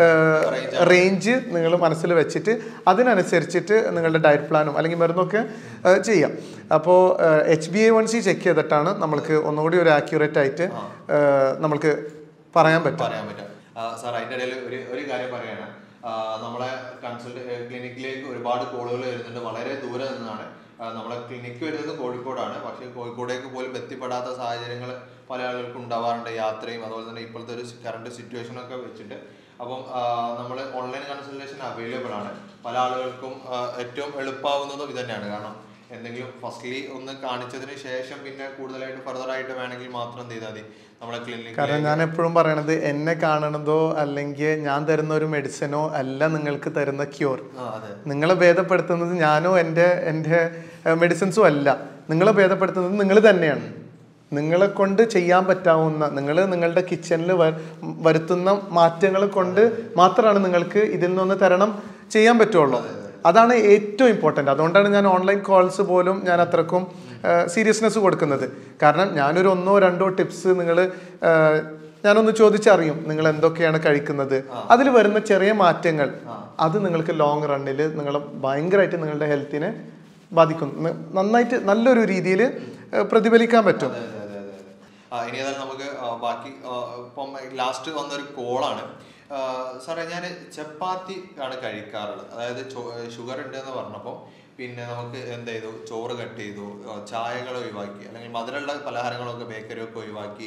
റേഞ്ച് നിങ്ങൾ മനസ്സിൽ വെച്ചിട്ട് അതിനനുസരിച്ചിട്ട് നിങ്ങളുടെ ഡയറ്റ് പ്ലാനും അല്ലെങ്കിൽ മരുന്നൊക്കെ ആ, ചെയ്യാം അപ്പോൾ H B A one C check ചെയ്തിട്ടാണ് നമ്മൾക്ക് ഒന്നുകൂടി ഒരു ആക്യുറേറ്റ് ആയിട്ട് ആ, നമ്മൾക്ക് പറയാൻ പറ്റും പറയാൻ പറ്റും സാർ അതിന്റെ ഇടയിൽ ഒരു ഒരു കാര്യം പറയാണ് ആ, നമ്മളെ കൺസൾട്ട് ക്ലിനിക്കിലേക്ക് ഒരുപാട് കോളുകൾ വരുന്നുണ്ട് വളരെ ദൂരെ നിന്നാണ് ആ, നമ്മളെ ക്ലിനിക്ക് വരുന്നത് കോഴിക്കോടാണ് പക്ഷേ കോഴിക്കോടേക്ക് പോലും എത്തിപ്പെടാത്ത സാഹചര്യങ്ങൾ പല ആളുകൾക്കും ഉണ്ടാവാറുണ്ട് യാത്രയും അതുപോലെ തന്നെ ഇപ്പോഴത്തെ ഒരു കറണ്ട് സിറ്റുവേഷൻ ഒക്കെ വെച്ചിട്ട് അപ്പം നമ്മൾ ഓൺലൈൻ കൺസൾട്ടേഷൻ അവൈലബിൾ ആണ് പല ആളുകൾക്കും ആ, ഏറ്റവും എളുപ്പമാവുന്നതും ഇത് തന്നെയാണ് കാരണം എന്തെങ്കിലും ഫസ്റ്റ്ലി ഒന്ന് കാണിച്ചതിന് ശേഷം പിന്നെ കൂടുതലായിട്ട് ഫർദർ ആയിട്ട് വേണമെങ്കിൽ മാത്രം എന്ത് ചെയ്താൽ മതി നമ്മളെ ക്ലിനിക്കിൽ കാരണം ഞാൻ എപ്പോഴും പറയണത് എന്നെ കാണണതോ അല്ലെങ്കിൽ ഞാൻ തരുന്ന ഒരു മെഡിസിനോ അല്ല നിങ്ങൾക്ക് തരുന്ന ക്യൂർ ആ അതെ നിങ്ങളെ ഭേദപ്പെടുത്തുന്നത് ഞാനോ എൻ്റെ എൻ്റെ മെഡിസിൻസും അല്ല നിങ്ങളെ ഭേദപ്പെടുത്തുന്നത് നിങ്ങൾ തന്നെയാണ് നിങ്ങളെ കൊണ്ട് ചെയ്യാൻ പറ്റാവുന്ന നിങ്ങൾ നിങ്ങളുടെ കിച്ചണിൽ വരുത്തുന്ന മാറ്റങ്ങൾ കൊണ്ട് മാത്രമാണ് നിങ്ങൾക്ക് ഇതിൽ നിന്ന് തരണം ചെയ്യാൻ പറ്റുള്ളൂ അതാണ് ഏറ്റവും ഇമ്പോർട്ടൻ്റ് അതുകൊണ്ടാണ് ഞാൻ ഓൺലൈൻ കോൾസ് പോലും ഞാൻ അത്രക്കും സീരിയസ്നെസ് കൊടുക്കുന്നത് കാരണം ഞാനൊരു ഒന്നോ രണ്ടോ ടിപ്സ് നിങ്ങൾ ഞാനൊന്ന് ചോദിച്ചറിയും നിങ്ങൾ എന്തൊക്കെയാണ് കഴിക്കുന്നത് അതിൽ വരുന്ന ചെറിയ മാറ്റങ്ങൾ അത് നിങ്ങൾക്ക് ലോങ് റണ്ണിൽ നിങ്ങൾ ഭയങ്കരമായിട്ട് നിങ്ങളുടെ ഹെൽത്തിനെ ബാധിക്കും ന- നന്നായിട്ട് നല്ലൊരു രീതിയിൽ പ്രതിഫലിക്കാൻ പറ്റും അതെ, അതെ, അതെ, അതെ. ആ, ഇനി ഏതായാലും നമുക്ക് ആ, ബാക്കി ആ, ഇപ്പം ലാസ്റ്റ് വന്നൊരു കോളാണ് സാറേ ഞാൻ ചപ്പാത്തി ആണ് കഴിക്കാറുള്ളത് അതായത് ഷുഗർ ഉണ്ട് എന്ന് പറഞ്ഞപ്പോൾ പിന്നെ നമുക്ക് എന്ത് ചെയ്തു ചോറ് കട്ട് ചെയ്തു ആ, ചായകൾ ഒഴിവാക്കി അല്ലെങ്കിൽ മധുരമുള്ള പലഹാരങ്ങളൊക്കെ ബേക്കറി ഒക്കെ ഒഴിവാക്കി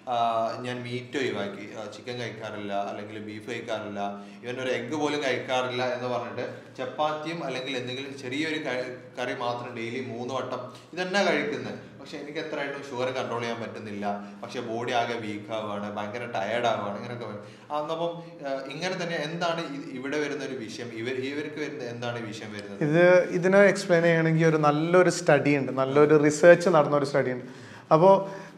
ഞാൻ മീറ്റ് ഒഴിവാക്കി ചിക്കൻ കഴിക്കാറില്ല അല്ലെങ്കിൽ ബീഫ് കഴിക്കാറില്ല ഇവൻ ഒരു എഗ്ഗ് പോലും കഴിക്കാറില്ല എന്ന് പറഞ്ഞിട്ട് ചപ്പാത്തിയും അല്ലെങ്കിൽ എന്തെങ്കിലും ചെറിയൊരു ക- കറി മാത്രം ഡെയിലി മൂന്ന് വട്ടം ഇതന്നെ കഴിക്കുന്നത് പക്ഷെ എനിക്ക് എത്രയായിട്ടും ഷുഗർ കൺട്രോൾ ചെയ്യാൻ പറ്റുന്നില്ല പക്ഷെ ബോഡി ആകെ വീക്ക് ആവുകയാണ് ഭയങ്കര ടയർഡ് ആവുകയാണ് ഇങ്ങനെയൊക്കെ വരും. അന്നപ്പം ആ, ഇങ്ങനെ തന്നെ എന്താണ് ഇ- ഇവിടെ വരുന്ന ഒരു വിഷയം ഇവർ ഇവർക്ക് വരുന്ന എന്താണ് ഈ വിഷയം വരുന്നത് ഇത് ഇതിനെ എക്സ്പ്ലെയിൻ ചെയ്യണമെങ്കിൽ ഒരു നല്ലൊരു സ്റ്റഡി ഉണ്ട് നല്ലൊരു റിസർച്ച് നടന്ന ഒരു സ്റ്റഡി ഉണ്ട് അപ്പോൾ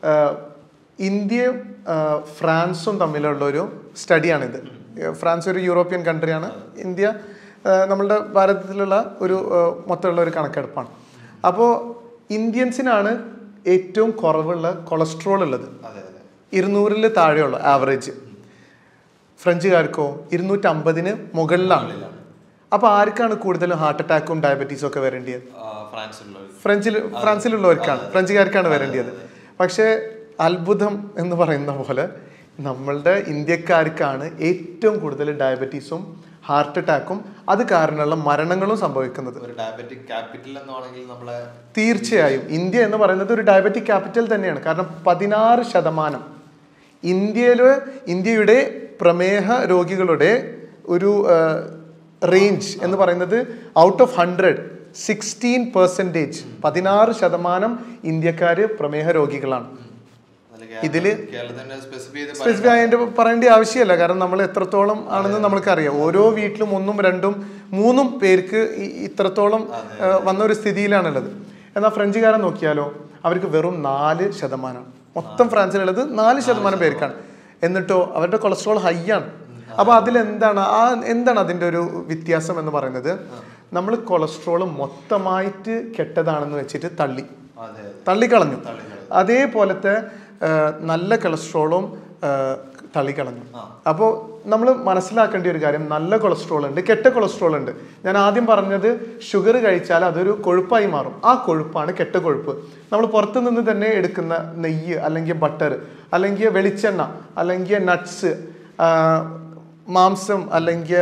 ഇന്ത്യയും ആ, ഫ്രാൻസും തമ്മിലുള്ള ഒരു സ്റ്റഡിയാണിത് ഫ്രാൻസ് ഒരു യൂറോപ്യൻ കൺട്രിയാണ് ഇന്ത്യ ആ, നമ്മളുടെ ഭാരതത്തിലുള്ള ഒരു ആ, മൊത്തമുള്ള ഒരു കണക്കെടുപ്പാണ് അപ്പോൾ ഇന്ത്യൻസിനാണ് ഏറ്റവും കുറവുള്ള കൊളസ്ട്രോൾ ഉള്ളത് അതെ അതെ ഇരുന്നൂറിൽ താഴെയുള്ള ആവറേജ് ഫ്രഞ്ചുകാർക്കോ ഇരുന്നൂറ്റമ്പതിന് മുകളിലാണ് അപ്പോൾ ആർക്കാണ് കൂടുതലും ഹാർട്ട് അറ്റാക്കും ഡയബറ്റീസും ഒക്കെ വരേണ്ടത് ആ, ഫ്രാൻസിലുള്ളവർ ഫ്രഞ്ചിൽ ഫ്രാൻസിലുള്ളവർക്കാണ് ഫ്രഞ്ചുകാർക്കാണ് വരേണ്ടത് പക്ഷേ അത്ഭുതം എന്ന് പറയുന്ന പോലെ നമ്മളുടെ ഇന്ത്യക്കാർക്കാണ് ഏറ്റവും കൂടുതൽ ഡയബറ്റീസും ഹാർട്ട് അറ്റാക്കും അത് കാരണമുള്ള മരണങ്ങളും സംഭവിക്കുന്നത് ഒരു ഡയബറ്റിക് ക്യാപിറ്റൽ എന്നാണെങ്കിൽ നമ്മളെ തീർച്ചയായും ഇന്ത്യ എന്ന് പറയുന്നത് ഒരു ഡയബറ്റിക് ക്യാപിറ്റൽ തന്നെയാണ് കാരണം പതിനാറ് ശതമാനം ഇന്ത്യയിൽ ഇന്ത്യയുടെ പ്രമേഹ രോഗികളുടെ ഒരു റേഞ്ച് എന്ന് പറയുന്നത് out of hundred sixteen percentage പതിനാറ് ശതമാനം ഇന്ത്യക്കാർ പ്രമേഹ രോഗികളാണ് അതില് ഇതില് കേരളത്തിന്റെ സ്പെസിഫൈ ചെയ്ത് സ്പെസിഫിക് അതിന്റെ പറയേണ്ട ആവശ്യമില്ല കാരണം നമ്മൾ എത്രത്തോളം ആണെന്ന് നമ്മൾക്കറിയാം ഓരോ വീട്ടിലും ഒന്നും രണ്ടും മൂന്നും പേർക്ക് ഈ- ഇത്രത്തോളം ആ, വന്ന ഒരു സ്ഥിതിയിലാണുള്ളത് എന്നാൽ ഫ്രഞ്ചുകാരൻ നോക്കിയാലോ അവർക്ക് വെറും നാല് ശതമാനമാണ് മൊത്തം ഫ്രാൻസിലുള്ളത് നാല് ശതമാനം പേർക്കാണ് എന്നിട്ടോ അവരുടെ കൊളസ്ട്രോൾ ഹൈ ആണ് അപ്പൊ അതിലെന്താണ് ആ എന്താണ് അതിന്റെ ഒരു വ്യത്യാസം എന്ന് പറയുന്നത് നമ്മൾ കൊളസ്ട്രോൾ മൊത്തമായിട്ട് കെട്ടതാണെന്ന് വെച്ചിട്ട് തള്ളി അതെ തള്ളിക്കളഞ്ഞു അതേപോലത്തെ ആ, നല്ല കൊളസ്ട്രോളും ആ, തള്ളിക്കളഞ്ഞു അപ്പോൾ നമ്മൾ മനസ്സിലാക്കേണ്ട ഒരു കാര്യം നല്ല കൊളസ്ട്രോൾ ഉണ്ട് കെട്ട കൊളസ്ട്രോൾ ഉണ്ട് ഞാൻ ആദ്യം പറഞ്ഞത് ഷുഗർ കഴിച്ചാൽ അതൊരു കൊഴുപ്പായി മാറും ആ കൊഴുപ്പാണ് കെട്ട കൊഴുപ്പ് നമ്മൾ പുറത്തു നിന്ന് തന്നെ എടുക്കുന്ന നെയ്യ് അല്ലെങ്കിൽ ബട്ടർ അല്ലെങ്കിൽ വെളിച്ചെണ്ണ അല്ലെങ്കിൽ നട്ട്സ് മാംസം അല്ലെങ്കിൽ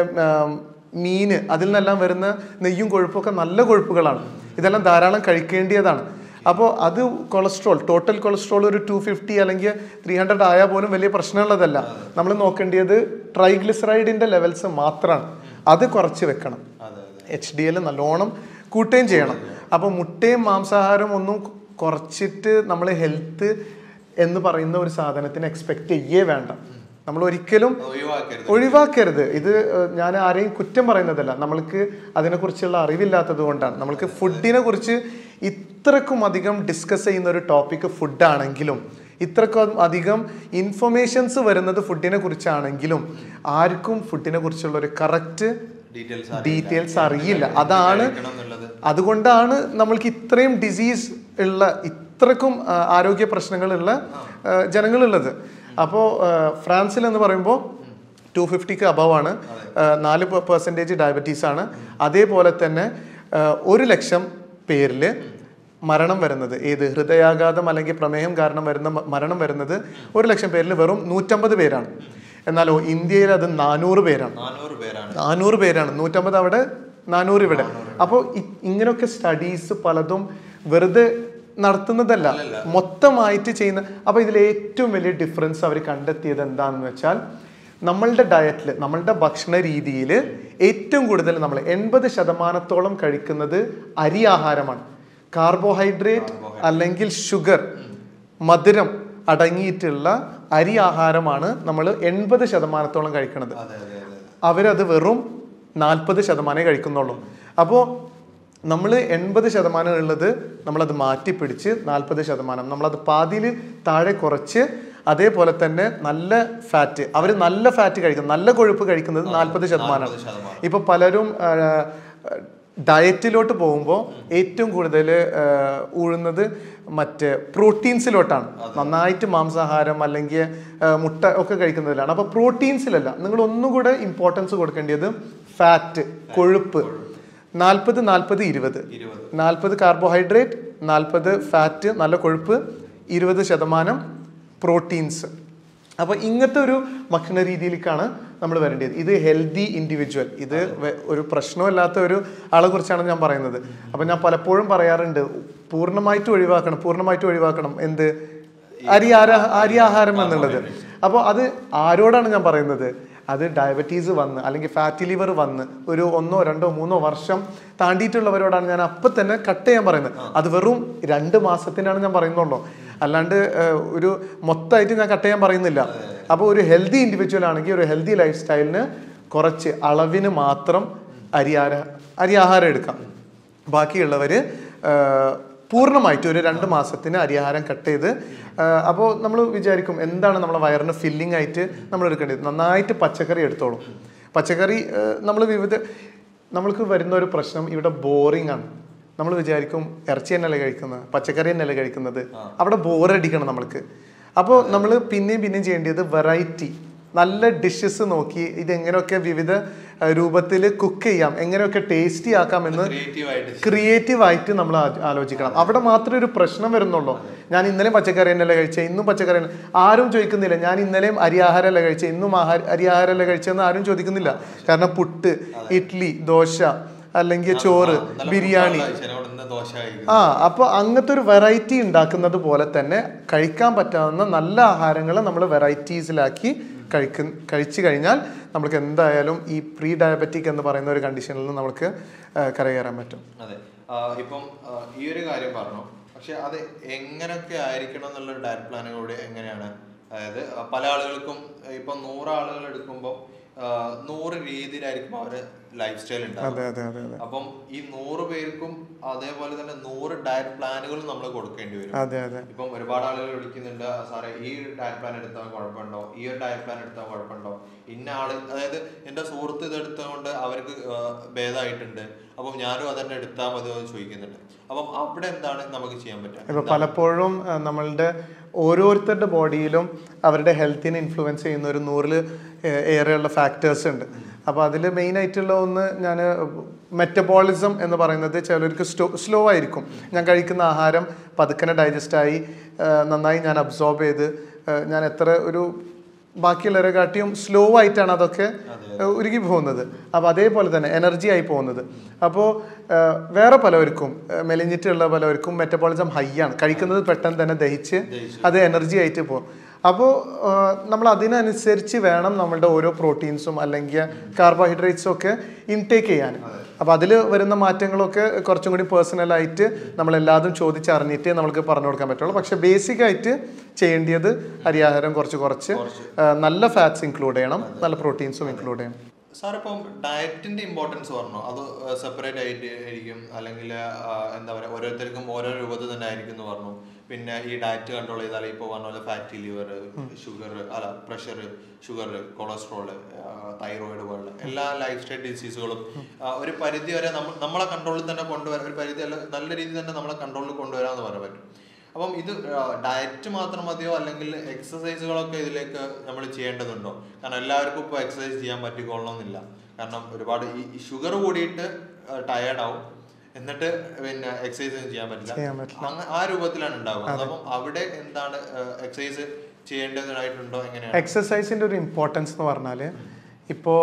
മീന് അതിൽ നിന്നെല്ലാം വരുന്ന നെയ്യും കൊഴുപ്പൊക്കെ നല്ല കൊഴുപ്പുകളാണ് ഇതെല്ലാം ധാരാളം കഴിക്കേണ്ടതാണ് അപ്പോൾ അത് കൊളസ്ട്രോൾ ടോട്ടൽ കൊളസ്ട്രോൾ ഒരു ടു ഫിഫ്റ്റി അല്ലെങ്കിൽ ത്രീ ഹൺഡ്രഡ് ആയാൽ പോലും വലിയ പ്രശ്നമുള്ളതല്ല നമ്മൾ നോക്കേണ്ടത് ട്രൈഗ്ലിസറൈഡിന്റെ ലെവൽസ് മാത്രമാണ് അത് കുറച്ച് വെക്കണം അതെ അതെ എച്ച് ഡി എൽ നല്ലോണം കൂട്ടുകയും ചെയ്യണം അപ്പോൾ മുട്ടയും മാംസാഹാരം ഒന്നും കുറച്ചിട്ട് നമ്മൾ ഹെൽത്ത് എന്ന് പറയുന്ന ഒരു സാധനത്തിന് എക്സ്പെക്ട് ചെയ്യേ വേണ്ട നമ്മൾ ഒരിക്കലും ഒഴിവാക്കരുത് ഒഴിവാക്കരുത് ഇത് ഏഹ്, ഞാൻ ആരെയും കുറ്റം പറയുന്നതല്ല നമ്മൾക്ക് അതിനെക്കുറിച്ചുള്ള അറിവില്ലാത്തത് കൊണ്ടാണ് നമ്മൾക്ക് ഫുഡിനെ കുറിച്ച് ഇത്രക്കും അധികം ഡിസ്കസ് ചെയ്യുന്ന ഒരു ടോപ്പിക് ഫുഡാണെങ്കിലും ഇത്രക്കും അധികം ഇൻഫർമേഷൻസ് വരുന്നത് ഫുഡിനെ കുറിച്ചാണെങ്കിലും ആർക്കും ഫുഡിനെ കുറിച്ചുള്ള ഒരു കറക്റ്റ് ഡീറ്റെയിൽസ് ഡീറ്റെയിൽസ് അറിയില്ല അതാണ് എന്നുള്ളത് അതുകൊണ്ടാണ് നമ്മൾക്ക് ഇത്രയും ഡിസീസ് ഉള്ള ഇത്രക്കും ആ, ആരോഗ്യ പ്രശ്നങ്ങളുള്ള ആ, ജനങ്ങളുള്ളത് അപ്പോൾ ഫ്രാൻസിൽ എന്ന് പറയുമ്പോൾ ടു ഫിഫ്റ്റിക്ക് അബവ് ആണ് ആ, നാല് പെർസെൻറ്റേജ് ഡയബറ്റീസ് ആണ് അതേപോലെ തന്നെ ആ, ഒരു ലക്ഷം പേരിൽ മരണം വരുന്നത് ഏത് ഹൃദയാഘാതം അല്ലെങ്കിൽ പ്രമേഹം കാരണം വരുന്ന മ- മരണം വരുന്നത് ഒരു ലക്ഷം പേരിൽ വെറും നൂറ്റമ്പത് പേരാണ് എന്നാലോ ഇന്ത്യയിൽ അത് നാനൂറ് പേരാണ് നാനൂറ് പേരാണ് നാനൂറ് പേരാണ് നൂറ്റമ്പത് അവിടെ നാനൂറ് ഇവിടെ അപ്പോൾ ഇങ്ങനെയൊക്കെ സ്റ്റഡീസ് പലതും വെറുതെ നടത്തുന്നതല്ല മൊത്തമായിട്ട് ചെയ്യുന്ന അപ്പോൾ ഇതിൽ ഏറ്റവും വലിയ ഡിഫറൻസ് അവർ കണ്ടെത്തിയത് എന്താണെന്ന് വെച്ചാൽ നമ്മളുടെ ഡയറ്റിൽ നമ്മളുടെ ഭക്ഷണ രീതിയിൽ ഏറ്റവും കൂടുതൽ നമ്മൾ എൺപത് ശതമാനത്തോളം കഴിക്കുന്നത് അരി ആഹാരമാണ് കാർബോഹൈഡ്രേറ്റ് അല്ലെങ്കിൽ ഷുഗർ മധുരം അടങ്ങിയിട്ടുള്ള അരി ആഹാരമാണ് നമ്മൾ എൺപത് ശതമാനത്തോളം കഴിക്കുന്നത് അതെ അതെ അതെ അവരത് വെറും നാൽപ്പത് ശതമാനമേ കഴിക്കുന്നുള്ളൂ അപ്പോൾ നമ്മൾ എൺപത് ശതമാനം ഉള്ളത് നമ്മളത് മാറ്റിപ്പിടിച്ച് നാൽപ്പത് ശതമാനം നമ്മളത് പാതിയിൽ താഴെ കുറച്ച് അതേപോലെ തന്നെ നല്ല ഫാറ്റ് അവർ നല്ല ഫാറ്റ് കഴിക്കും നല്ല കൊഴുപ്പ് കഴിക്കുന്നത് നാൽപ്പത് ശതമാനമാണ് ശതമാനം ഇപ്പൊ പലരും ആ, ഡയറ്റിലോട്ട് പോകുമ്പോൾ ഏറ്റവും കൂടുതൽ ഊഴുന്നത് മറ്റേ പ്രോട്ടീൻസിലോട്ടാണ് നന്നായിട്ട് മാംസാഹാരം അല്ലെങ്കിൽ ആ, മുട്ട ഒക്കെ കഴിക്കുന്നതിലാണ് അപ്പോൾ പ്രോട്ടീൻസിലല്ല നിങ്ങൾ ഒന്നുകൂടെ ഇമ്പോർട്ടൻസ് കൊടുക്കേണ്ടത് ഫാറ്റ് കൊഴുപ്പ് നാൽപ്പത് നാൽപ്പത് ഇരുപത് ഇരുപത് നാൽപ്പത് കാർബോഹൈഡ്രേറ്റ് നാൽപ്പത് ഫാറ്റ് നല്ല കൊഴുപ്പ് ഇരുപത് ശതമാനം പ്രോട്ടീൻസ് അപ്പോൾ ഇങ്ങനത്തെ ഒരു ഭക്ഷണ രീതിയിലേക്കാണ് നമ്മൾ വരേണ്ടത് ഇത് ഹെൽത്തി ഇൻഡിവിജ്വൽ ഇത് വെ- ഒരു പ്രശ്നമില്ലാത്ത ഒരു ആളെ കുറിച്ചാണ് ഞാൻ പറയുന്നത് അപ്പോൾ ഞാൻ പലപ്പോഴും പറയാറുണ്ട് പൂർണ്ണമായിട്ട് ഒഴിവാക്കണം പൂർണ്ണമായിട്ട് ഒഴിവാക്കണം എന്ത് അരി ആര അരി ആഹാരം എന്നുള്ളത് അപ്പോൾ അത് ആരോടാണ് ഞാൻ പറയുന്നത് അത് ഡയബറ്റീസ് വന്ന് അല്ലെങ്കിൽ ഫാറ്റി ലിവർ വന്ന് ഒരു ഒന്നോ രണ്ടോ മൂന്നോ വർഷം താണ്ടിയിട്ടുള്ളവരോടാണ് ഞാൻ അപ്പം തന്നെ കട്ട് ചെയ്യാൻ പറയുന്നത് അത് വെറും രണ്ട് മാസത്തിനാണ് ഞാൻ പറയുന്നുള്ളൂ അല്ലാണ്ട് ഏഹ്, ഒരു മൊത്തമായിട്ട് ഞാൻ കട്ട് ചെയ്യാൻ പറയുന്നില്ല അപ്പോൾ ഒരു ഹെൽത്തി ഇൻഡിവിജ്വൽ ആണെങ്കിൽ ഒരു ഹെൽത്തി ലൈഫ് സ്റ്റൈലിന് കുറച്ച് അളവിന് മാത്രം അരി ആര അരി ആഹാരം എടുക്കാം ബാക്കിയുള്ളവര് ആഹ്, പൂർണ്ണമായിട്ട് ഒരു രണ്ട് മാസത്തിന് അരിയാഹാരം കട്ട് ചെയ്ത് അപ്പോൾ നമ്മൾ വിചാരിക്കും എന്താണ് നമ്മളെ വയറിന് ഫില്ലിംഗ് ആയിട്ട് നമ്മൾ എടുക്കേണ്ടത് നന്നായിട്ട് പച്ചക്കറി എടുത്തോളും പച്ചക്കറി നമ്മൾ വിവിധ നമ്മൾക്ക് വരുന്ന ഒരു പ്രശ്നം ഇവിടെ ബോറിംഗ് ആണ് നമ്മൾ വിചാരിക്കും ഇറച്ചി തന്നെയല്ലേ കഴിക്കുന്നത് പച്ചക്കറി തന്നെയല്ലേ കഴിക്കുന്നത് അവിടെ ബോറടിക്കണം നമ്മൾക്ക് അപ്പോൾ നമ്മൾ പിന്നെയും പിന്നെയും ചെയ്യേണ്ടത് വെറൈറ്റി നല്ല ഡിഷസ് നോക്കി ഇത് എങ്ങനെയൊക്കെ വിവിധ രൂപത്തിൽ കുക്ക് ചെയ്യാം എങ്ങനെയൊക്കെ ടേസ്റ്റി ആക്കാം എന്ന് ക്രിയേറ്റീവ് ആയിട്ട് ക്രിയേറ്റീവ് ആയിട്ട് നമ്മൾ ആ- ആലോചിക്കണം അവിടെ മാത്രമേ ഒരു പ്രശ്നം വരുന്നുള്ളൂ ഞാൻ ഇന്നലെയും പച്ചക്കറി തന്നെയല്ലേ കഴിച്ചത് ഇന്നും പച്ചക്കറി തന്നെ ആരും ചോദിക്കുന്നില്ല ഞാൻ ഇന്നലെയും അരിയാഹാരമല്ല കഴിച്ചത് ഇന്നും ആഹാര അരിയാഹാരമല്ല കഴിച്ചതെന്ന് ആരും ചോദിക്കുന്നില്ല കാരണം പുട്ട് ഇഡ്ഡലി ദോശ അല്ലെങ്കിൽ ചോറ് നല്ല ബിരിയാണി ഫുഡാണ് കഴിച്ചത്. അവിടെ ഇന്ന് ദോശ കഴിക്കുന്നു. ആ അപ്പൊ അങ്ങനത്തെ ഒരു വെറൈറ്റി ഉണ്ടാക്കുന്നത് പോലെ തന്നെ കഴിക്കാൻ പറ്റാവുന്ന നല്ല ആഹാരങ്ങൾ നമ്മൾ വെറൈറ്റീസിലാക്കി കഴിക്ക കഴിച്ചു കഴിഞ്ഞാൽ നമുക്ക് എന്തായാലും ഈ പ്രീ ഡയബറ്റിക് എന്ന് പറയുന്ന ഒരു കണ്ടീഷനിൽ നിന്ന് നമുക്ക് ആ, കരകയറാൻ പറ്റും അതെ ആ, ഇപ്പം ആ, ഈ ഒരു കാര്യം പറഞ്ഞു പക്ഷെ അത് എങ്ങനെയൊക്കെ ആയിരിക്കണം എന്നുള്ള ഡയറ്റ് പ്ലാനുകൂടെ എങ്ങനെയാണ് അതായത് ആ, പല ആളുകൾക്കും ഇപ്പം നൂറ് ആളുകൾ എടുക്കുമ്പോൾ നൂറ് രീതിയിലായിരിക്കും അവര് ലൈഫ് സ്റ്റൈൽ ഉണ്ടാവും അതെ അതെ അതെ അതെ അപ്പം ഈ നൂറ് പേർക്കും അതേപോലെ തന്നെ നൂറ് ഡയറ്റ് പ്ലാനുകൾ നമ്മൾ കൊടുക്കേണ്ടി വരും അതെ അതെ ഇപ്പം ഒരുപാട് ആളുകൾ വിളിക്കുന്നുണ്ട് സാറേ ഈ ഡയറ്റ് പ്ലാൻ എടുത്താൽ കുഴപ്പമുണ്ടോ ഈ ഒരു ഡയറ്റ് പ്ലാൻ എടുത്താൽ കുഴപ്പമുണ്ടോ ഇന്ന ആള് അതായത് എൻ്റെ സുഹൃത്ത് ഇത് എടുത്തുകൊണ്ട് അവർക്ക് ആ, ഭേദമായിട്ടുണ്ട് അപ്പം ഞാനും അതന്നെ എടുത്താൽ മതിയോ എന്ന് ചോദിക്കുന്നുണ്ട് അപ്പം അവിടെ എന്താണ് നമുക്ക് ചെയ്യാൻ പറ്റുക ഇപ്പൊ പലപ്പോഴും ആ, നമ്മളുടെ ഓരോരുത്തരുടെ ബോഡിയിലും അവരുടെ ഹെൽത്തിനെ ഇൻഫ്ലുവൻസ് ചെയ്യുന്ന ഒരു നൂറിൽ ഏറെയുള്ള ഫാക്ടേഴ്സ് ഉണ്ട് അപ്പോൾ അതിൽ മെയിൻ ആയിട്ടുള്ള ഒന്ന് ഞാൻ മെറ്റബോളിസം എന്ന് പറയുന്നത് ചിലർക്ക് സ്ലോ സ്ലോ ആയിരിക്കും ഞാൻ കഴിക്കുന്ന ആഹാരം പതുക്കനെ ഡൈജസ്റ്റായി നന്നായി ഞാൻ അബ്സോർബ് ചെയ്ത് ആ, ഞാൻ എത്ര ഒരു ബാക്കിയുള്ളവരെ കാട്ടിയും സ്ലോ ആയിട്ടാണ് അതൊക്കെ ഏഹ് ഉരുകി പോകുന്നത് അപ്പോൾ അതേപോലെ തന്നെ എനർജി ആയി പോകുന്നത് അപ്പോൾ വേറെ പലവർക്കും ഏഹ് മെലിഞ്ഞിട്ടുള്ള പലവർക്കും മെറ്റബോളിസം ഹൈ ആണ് കഴിക്കുന്നത് പെട്ടെന്ന് തന്നെ ദഹിച്ച് അത് എനർജി ആയിട്ട് പോകും അപ്പോൾ നമ്മൾ അതിനനുസരിച്ച് വേണം നമ്മളുടെ ഓരോ പ്രോട്ടീൻസും അല്ലെങ്കിൽ കാർബോഹൈഡ്രേറ്റ്സും ഒക്കെ ഇൻടേക്ക് ചെയ്യാൻ അപ്പോൾ അതിൽ വരുന്ന മാറ്റങ്ങളൊക്കെ കുറച്ചും കൂടി പേഴ്സണലായിട്ട് നമ്മളെല്ലാതും ചോദിച്ചറിഞ്ഞിട്ടേ നമുക്ക് പറഞ്ഞു കൊടുക്കാൻ പറ്റുള്ളൂ പക്ഷെ ബേസിക് ആയിട്ട് ചെയ്യേണ്ടത് അരിയാഹാരം കുറച്ച് കുറച്ച് ആ, നല്ല ഫാറ്റ്സ് ഇൻക്ലൂഡ് ചെയ്യണം നല്ല പ്രോട്ടീൻസും ഇൻക്ലൂഡ് ചെയ്യണം സാർ ഇപ്പം ഡയറ്റിന്റെ ഇമ്പോർട്ടൻസ് പറഞ്ഞു അത് സെപ്പറേറ്റ് ആയിട്ട് ആയിരിക്കും അല്ലെങ്കിൽ എന്താ പറയുക ഓരോരുത്തർക്കും ഓരോ രൂപത്തിൽ തന്നെ ആയിരിക്കും എന്ന് പറഞ്ഞു പിന്നെ ഈ ഡയറ്റ് കൺട്രോൾ ചെയ്താൽ ഇപ്പോൾ പറഞ്ഞ പോലെ ഫാറ്റി ലിവർ ഷുഗർ അല്ല പ്രഷർ ഷുഗർ കൊളസ്ട്രോൾ തൈറോയിഡ് പോലുള്ള എല്ലാ ലൈഫ് സ്റ്റൈൽ ഡിസീസുകളും ഒരു പരിധി വരെ നമ്മൾ നമ്മളെ കൺട്രോളിൽ തന്നെ കൊണ്ടുവരാൻ ഒരു പരിധി അല്ല നല്ല രീതിയിൽ തന്നെ നമ്മളെ കൺട്രോളിൽ കൊണ്ടുവരാമെന്ന് പറയാൻ പറ്റും അപ്പം ഇത് ഡയറ്റ് മാത്രം മതിയോ അല്ലെങ്കിൽ എക്സസൈസുകളൊക്കെ ഇതിലേക്ക് നമ്മൾ ചെയ്യേണ്ടതുണ്ടോ കാരണം എല്ലാവർക്കും ഇപ്പോൾ എക്സസൈസ് ചെയ്യാൻ പറ്റിക്കൊള്ളണമെന്നില്ല കാരണം ഒരുപാട് ഈ ഷുഗർ കൂടിയിട്ട് ടയേർഡ് ആവും എന്നിട്ട് പിന്നെ എക്സസൈസ് ചെയ്യാൻ പറ്റില്ല ചെയ്യാൻ പറ്റില്ല. അങ്ങ ആ രൂപത്തിലാണ് ഉണ്ടാവുക അപ്പം അവിടെ എന്താണ് എക്സസൈസ് ചെയ്യേണ്ടതായിട്ടുണ്ടോ എങ്ങനെയാണ് എക്സസൈസിൻ്റെ ഒരു ഇമ്പോർട്ടൻസ് എന്ന് പറഞ്ഞാൽ ഇപ്പോൾ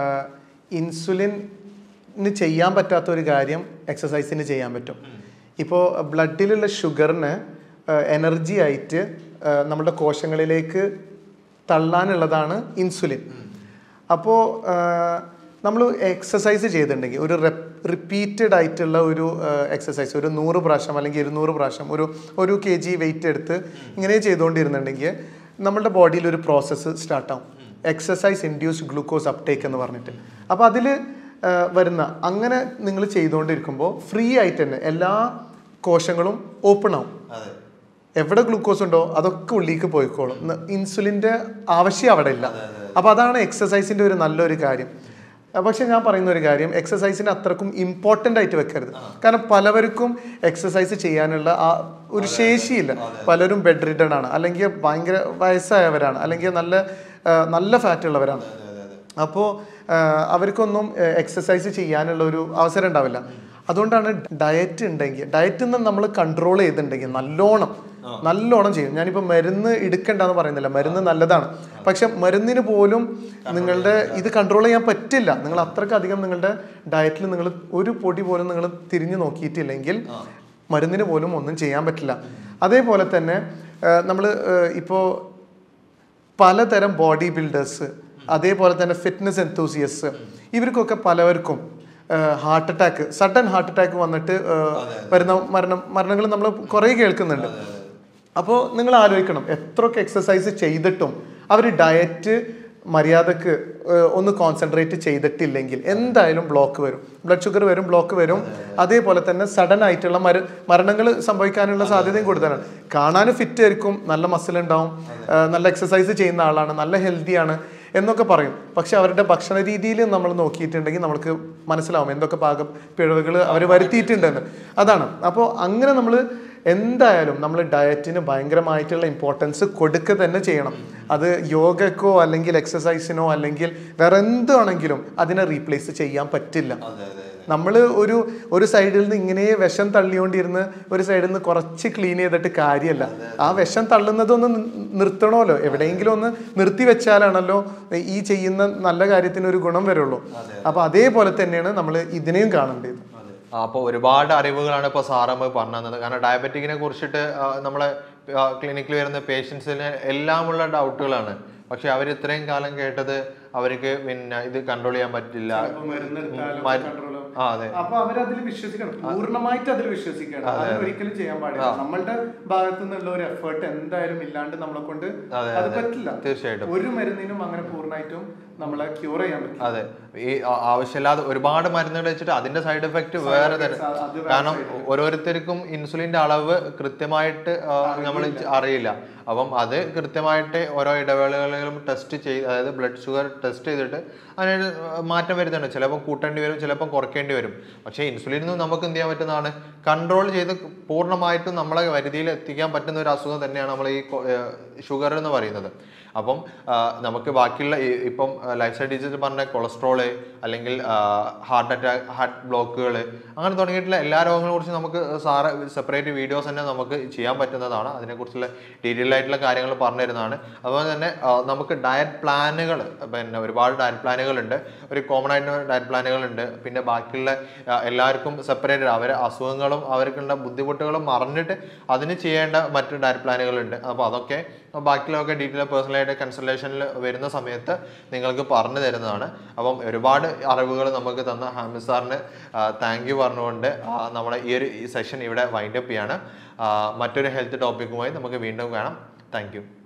ഇൻസുലിന് ചെയ്യാൻ പറ്റാത്ത ഒരു കാര്യം എക്സസൈസിന് ചെയ്യാൻ പറ്റും ഇപ്പോൾ ബ്ലഡിലുള്ള ഷുഗറിന് എനർജി ആയിട്ട് ആ, നമ്മുടെ കോശങ്ങളിലേക്ക് തള്ളാനുള്ളതാണ് ഇൻസുലിൻ അപ്പോൾ നമ്മൾ എക്സസൈസ് ചെയ്തിട്ടുണ്ടെങ്കിൽ ഒരു റിപ്പീറ്റഡ് ആയിട്ടുള്ള ഒരു എക്സസൈസ് ഒരു നൂറ് പ്രാവശ്യം അല്ലെങ്കിൽ ഇരുന്നൂറ് പ്രാവശ്യം ഒരു ഒരു കെ ജി വെയിറ്റ് എടുത്ത് ഇങ്ങനെ ചെയ്തുകൊണ്ടിരുന്നുണ്ടെങ്കിൽ നമ്മുടെ ബോഡിയിൽ ഒരു പ്രോസസ്സ് സ്റ്റാർട്ടാവും എക്സസൈസ് ഇൻഡ്യൂസ്ഡ് ഗ്ലൂക്കോസ് അപ്ടേക്ക് എന്ന് പറഞ്ഞിട്ട് അപ്പോൾ അതിൽ വരുന്ന അങ്ങനെ നിങ്ങൾ ചെയ്തുകൊണ്ടിരിക്കുമ്പോൾ ഫ്രീ ആയിട്ട് തന്നെ എല്ലാ കോശങ്ങളും ഓപ്പൺ ആവും അതെ എവിടെ ഗ്ലൂക്കോസ് ഉണ്ടോ അതൊക്കെ ഉള്ളിലേക്ക് പോയിക്കോളും ന- ഇൻസുലിന്റെ ആവശ്യം അവിടെ ഇല്ല അപ്പൊ അതാണ് എക്സസൈസിന്റെ ഒരു നല്ലൊരു കാര്യം അഹ് പക്ഷെ ഞാൻ പറയുന്ന ഒരു കാര്യം എക്സസൈസിന് അത്രക്കും ഇമ്പോർട്ടൻ്റ് ആയിട്ട് വെക്കരുത് കാരണം പലവർക്കും എക്സസൈസ് ചെയ്യാനുള്ള ആ ഒരു ശേഷിയില്ല പലരും ബെഡ് റിഡൺ ആണ് അല്ലെങ്കിൽ ഭയങ്കര വയസ്സായവരാണ് അല്ലെങ്കിൽ നല്ല ആ, നല്ല ഫാറ്റ് ഉള്ളവരാണ് അപ്പോൾ അവർക്കൊന്നും എക്സസൈസ് ചെയ്യാനുള്ള ഒരു അവസരം ഉണ്ടാവില്ല അതുകൊണ്ടാണ് ഡയറ്റ് ഉണ്ടെങ്കിൽ ഡയറ്റിൽ നിന്ന് നമ്മൾ കൺട്രോൾ ചെയ്തിട്ടുണ്ടെങ്കിൽ നല്ലോണം നല്ലോണം ചെയ്യും ഞാനിപ്പോൾ മരുന്ന് എടുക്കണ്ടെന്ന് പറയുന്നില്ല മരുന്ന് നല്ലതാണ് പക്ഷെ മരുന്നിന് പോലും നിങ്ങളുടെ ഇത് കൺട്രോൾ ചെയ്യാൻ പറ്റില്ല നിങ്ങൾ അത്രക്കധികം നിങ്ങളുടെ ഡയറ്റിൽ നിങ്ങൾ ഒരു പൊടി പോലും നിങ്ങൾ തിരിഞ്ഞു നോക്കിയിട്ടില്ലെങ്കിൽ മരുന്നിന് പോലും ഒന്നും ചെയ്യാൻ പറ്റില്ല അതേപോലെ തന്നെ നമ്മൾ ഇപ്പോൾ പലതരം ബോഡി ബിൽഡേഴ്സ് അതേപോലെ തന്നെ ഫിറ്റ്നസ് എന്തൂസിയസ് ഇവർക്കൊക്കെ പലവർക്കും heart attack sudden heart attack വന്നിട്ട് ആ, വരുന്ന മരണം മരണങ്ങൾ നമ്മൾ കുറേ കേൾക്കുന്നുണ്ട് അപ്പോൾ നിങ്ങൾ ആലോചിക്കണം എത്രയൊക്കെ എക്സസൈസ് ചെയ്തിട്ടും അവർ ഡയറ്റ് മര്യാദക്ക് ഏഹ്, ഒന്ന് കോൺസെൻട്രേറ്റ് ചെയ്തിട്ടില്ലെങ്കിൽ എന്തായാലും ബ്ലോക്ക് വരും ബ്ലഡ് ഷുഗർ വരും ബ്ലോക്ക് വരും അതേപോലെ തന്നെ സഡൻ ആയിട്ടുള്ള മര മരണങ്ങൾ സംഭവിക്കാനുള്ള സാധ്യതയും കൂടുതലാണ് കാണാൻ ഫിറ്റ് ആയിരിക്കും നല്ല മസിൽ ഉണ്ടാവും ഏഹ്, നല്ല എക്സസൈസ് ചെയ്യുന്ന ആളാണ് നല്ല ഹെൽത്തിയാണ് എന്നൊക്കെ പറയും പക്ഷെ അവരുടെ ഭക്ഷണ രീതിയിൽ നമ്മൾ നോക്കിയിട്ടുണ്ടെങ്കിൽ നമുക്ക് മനസ്സിലാവും എന്തൊക്കെ പാക പിഴവുകൾ അവർ വരുത്തിയിട്ടുണ്ടെന്ന് അതാണ് അപ്പോൾ അങ്ങനെ നമ്മൾ എന്തായാലും നമ്മൾ ഡയറ്റിന് ഭയങ്കരമായിട്ടുള്ള ഇമ്പോർട്ടൻസ് കൊടുക്കുക തന്നെ ചെയ്യണം അത് യോഗക്കോ അല്ലെങ്കിൽ എക്സസൈസിനോ അല്ലെങ്കിൽ വേറെ എന്താണെങ്കിലും അതിനെ റീപ്ലേസ് ചെയ്യാൻ പറ്റില്ല നമ്മൾ ഒരു ഒരു സൈഡിൽ നിന്ന് ഇങ്ങനെ വിഷം തള്ളിക്കൊണ്ടിരുന്ന് ഒരു സൈഡിൽ നിന്ന് കുറച്ച് ക്ലീൻ ചെയ്തിട്ട് കാര്യമല്ല ആ വിഷം തള്ളുന്നതൊന്ന് നി- നിർത്തണമല്ലോ എവിടെയെങ്കിലും ഒന്ന് നിർത്തി വെച്ചാലാണല്ലോ ഈ ചെയ്യുന്ന നല്ല കാര്യത്തിന് ഒരു ഗുണം വരുള്ളൂ അപ്പൊ അതേപോലെ തന്നെയാണ് നമ്മൾ ഇതിനെയും കാണേണ്ടത് അപ്പോൾ ഒരുപാട് അറിവുകളാണ് ഇപ്പോൾ സാറമ്മ പറഞ്ഞു തന്നത് കാരണം ഡയബറ്റിക്കിനെ കുറിച്ചിട്ട് ആ, നമ്മളെ ക്ലിനിക്കിൽ വരുന്ന പേഷ്യൻസിന് എല്ലാമുള്ള ഡൗട്ടുകളാണ് പക്ഷെ അവർ ഇത്രയും കാലം കേട്ടത് അവർക്ക് പിന്നെ ഇത് കൺട്രോൾ ചെയ്യാൻ പറ്റില്ല മരു- ആ അതെ അപ്പൊ അവരതിൽ വിശ്വസിക്കണം പൂർണ്ണമായിട്ട് അതിൽ വിശ്വസിക്കണം അതിന് ഒരിക്കലും ചെയ്യാൻ പാടില്ല നമ്മളുടെ ഭാഗത്തു നിന്നുള്ള ഒരു എഫേർട്ട് എന്തായാലും ഇല്ലാണ്ട് നമ്മളെ കൊണ്ട് അതെ, അത് പറ്റില്ല തീർച്ചയായിട്ടും ഒരു മരുന്നിനും അങ്ങനെ പൂർണ്ണമായിട്ടും നമ്മളെ ക്യൂർ ചെയ്യാൻ പറ്റില്ല അതെ ഈ ആ- ആവശ്യമില്ലാതെ ഒരുപാട് മരുന്നുകൾ വെച്ചിട്ട് അതിന്റെ സൈഡ് എഫക്റ്റ് വേറെ തന്നെ അത് അത് വേറെ കാരണം ഓരോരുത്തർക്കും ഇൻസുലിന്റെ അളവ് കൃത്യമായിട്ട് നമ്മൾ അറിയില്ല അപ്പം അത് കൃത്യമായിട്ട് ഓരോ ഇടവേളകളിലും ടെസ്റ്റ് ചെയ്ത് അതായത് ബ്ലഡ് ഷുഗർ ടെസ്റ്റ് ചെയ്തിട്ട് അതിന് മാറ്റം വരുന്നുണ്ട് ചിലപ്പോൾ കൂട്ടേണ്ടി വരും ചിലപ്പോൾ കുറയ്ക്കേണ്ടി വരും പക്ഷേ ഇൻസുലിൻ നമുക്ക് എന്ത് ചെയ്യാൻ പറ്റുന്നതാണ് കൺട്രോൾ ചെയ്ത് പൂർണ്ണമായിട്ടും നമ്മളെ പരിധിയിൽ എത്തിക്കാൻ പറ്റുന്ന ഒരു അസുഖം തന്നെയാണ് നമ്മൾ ഈ ഷുഗർ എന്ന് പറയുന്നത് അപ്പം ആ, നമുക്ക് ബാക്കിയുള്ള ഈ- ഇപ്പം ലൈഫ് സ്റ്റൈൽ ഡിസീസ് പറഞ്ഞ കൊളസ്ട്രോള് അല്ലെങ്കിൽ ഹാർട്ട് അറ്റാക്ക് ഹാർട്ട് ബ്ലോക്കുകൾ അങ്ങനെ തുടങ്ങിയിട്ടുള്ള എല്ലാ രോഗങ്ങളെ കുറിച്ച് നമുക്ക് സാറ് സെപ്പറേറ്റ് വീഡിയോസ് തന്നെ നമുക്ക് ചെയ്യാൻ പറ്റുന്നതാണ് അതിനെക്കുറിച്ചുള്ള ഡീറ്റെയിൽ ആയിട്ടുള്ള കാര്യങ്ങൾ പറഞ്ഞു തരുന്നതാണ് അതുപോലെ തന്നെ ആ, നമുക്ക് ഡയറ്റ് പ്ലാനുകൾ പിന്നെ ഒരുപാട് ഡയറ്റ് പ്ലാനുകൾ ഉണ്ട് ഒരു കോമൺ ആയിട്ട് ഡയറ്റ് പ്ലാനുകൾ ഉണ്ട് പിന്നെ ബാക്കിയുള്ള ആ, എല്ലാവർക്കും സെപ്പറേറ്റ് അവരെ അസുഖങ്ങളും അവർക്കുള്ള ബുദ്ധിമുട്ടുകളും അറിഞ്ഞിട്ട് അതിന് ചെയ്യേണ്ട മറ്റ് ഡയറ്റ് പ്ലാനുകൾ ഉണ്ട് അപ്പോൾ അതൊക്കെ ബാക്കിയുള്ളതൊക്കെ ഡീറ്റെയിൽ പേഴ്സണലായിട്ട് കൺസൾട്ടേഷനിൽ വരുന്ന സമയത്ത് നിങ്ങൾക്ക് പറഞ്ഞു തരുന്നതാണ് അപ്പം ഒരുപാട് അറിവുകൾ നമുക്ക് തന്ന ഹാമിദ് സാറിന് താങ്ക് യു പറഞ്ഞുകൊണ്ട് ആ, നമ്മുടെ ഈ ഒരു സെഷൻ ഇവിടെ വൈൻഡപ്പ് ചെയ്യാണ് ആ, മറ്റൊരു ഹെൽത്ത് ടോപ്പിക്കുമായി നമുക്ക് വീണ്ടും കാണാം താങ്ക് യു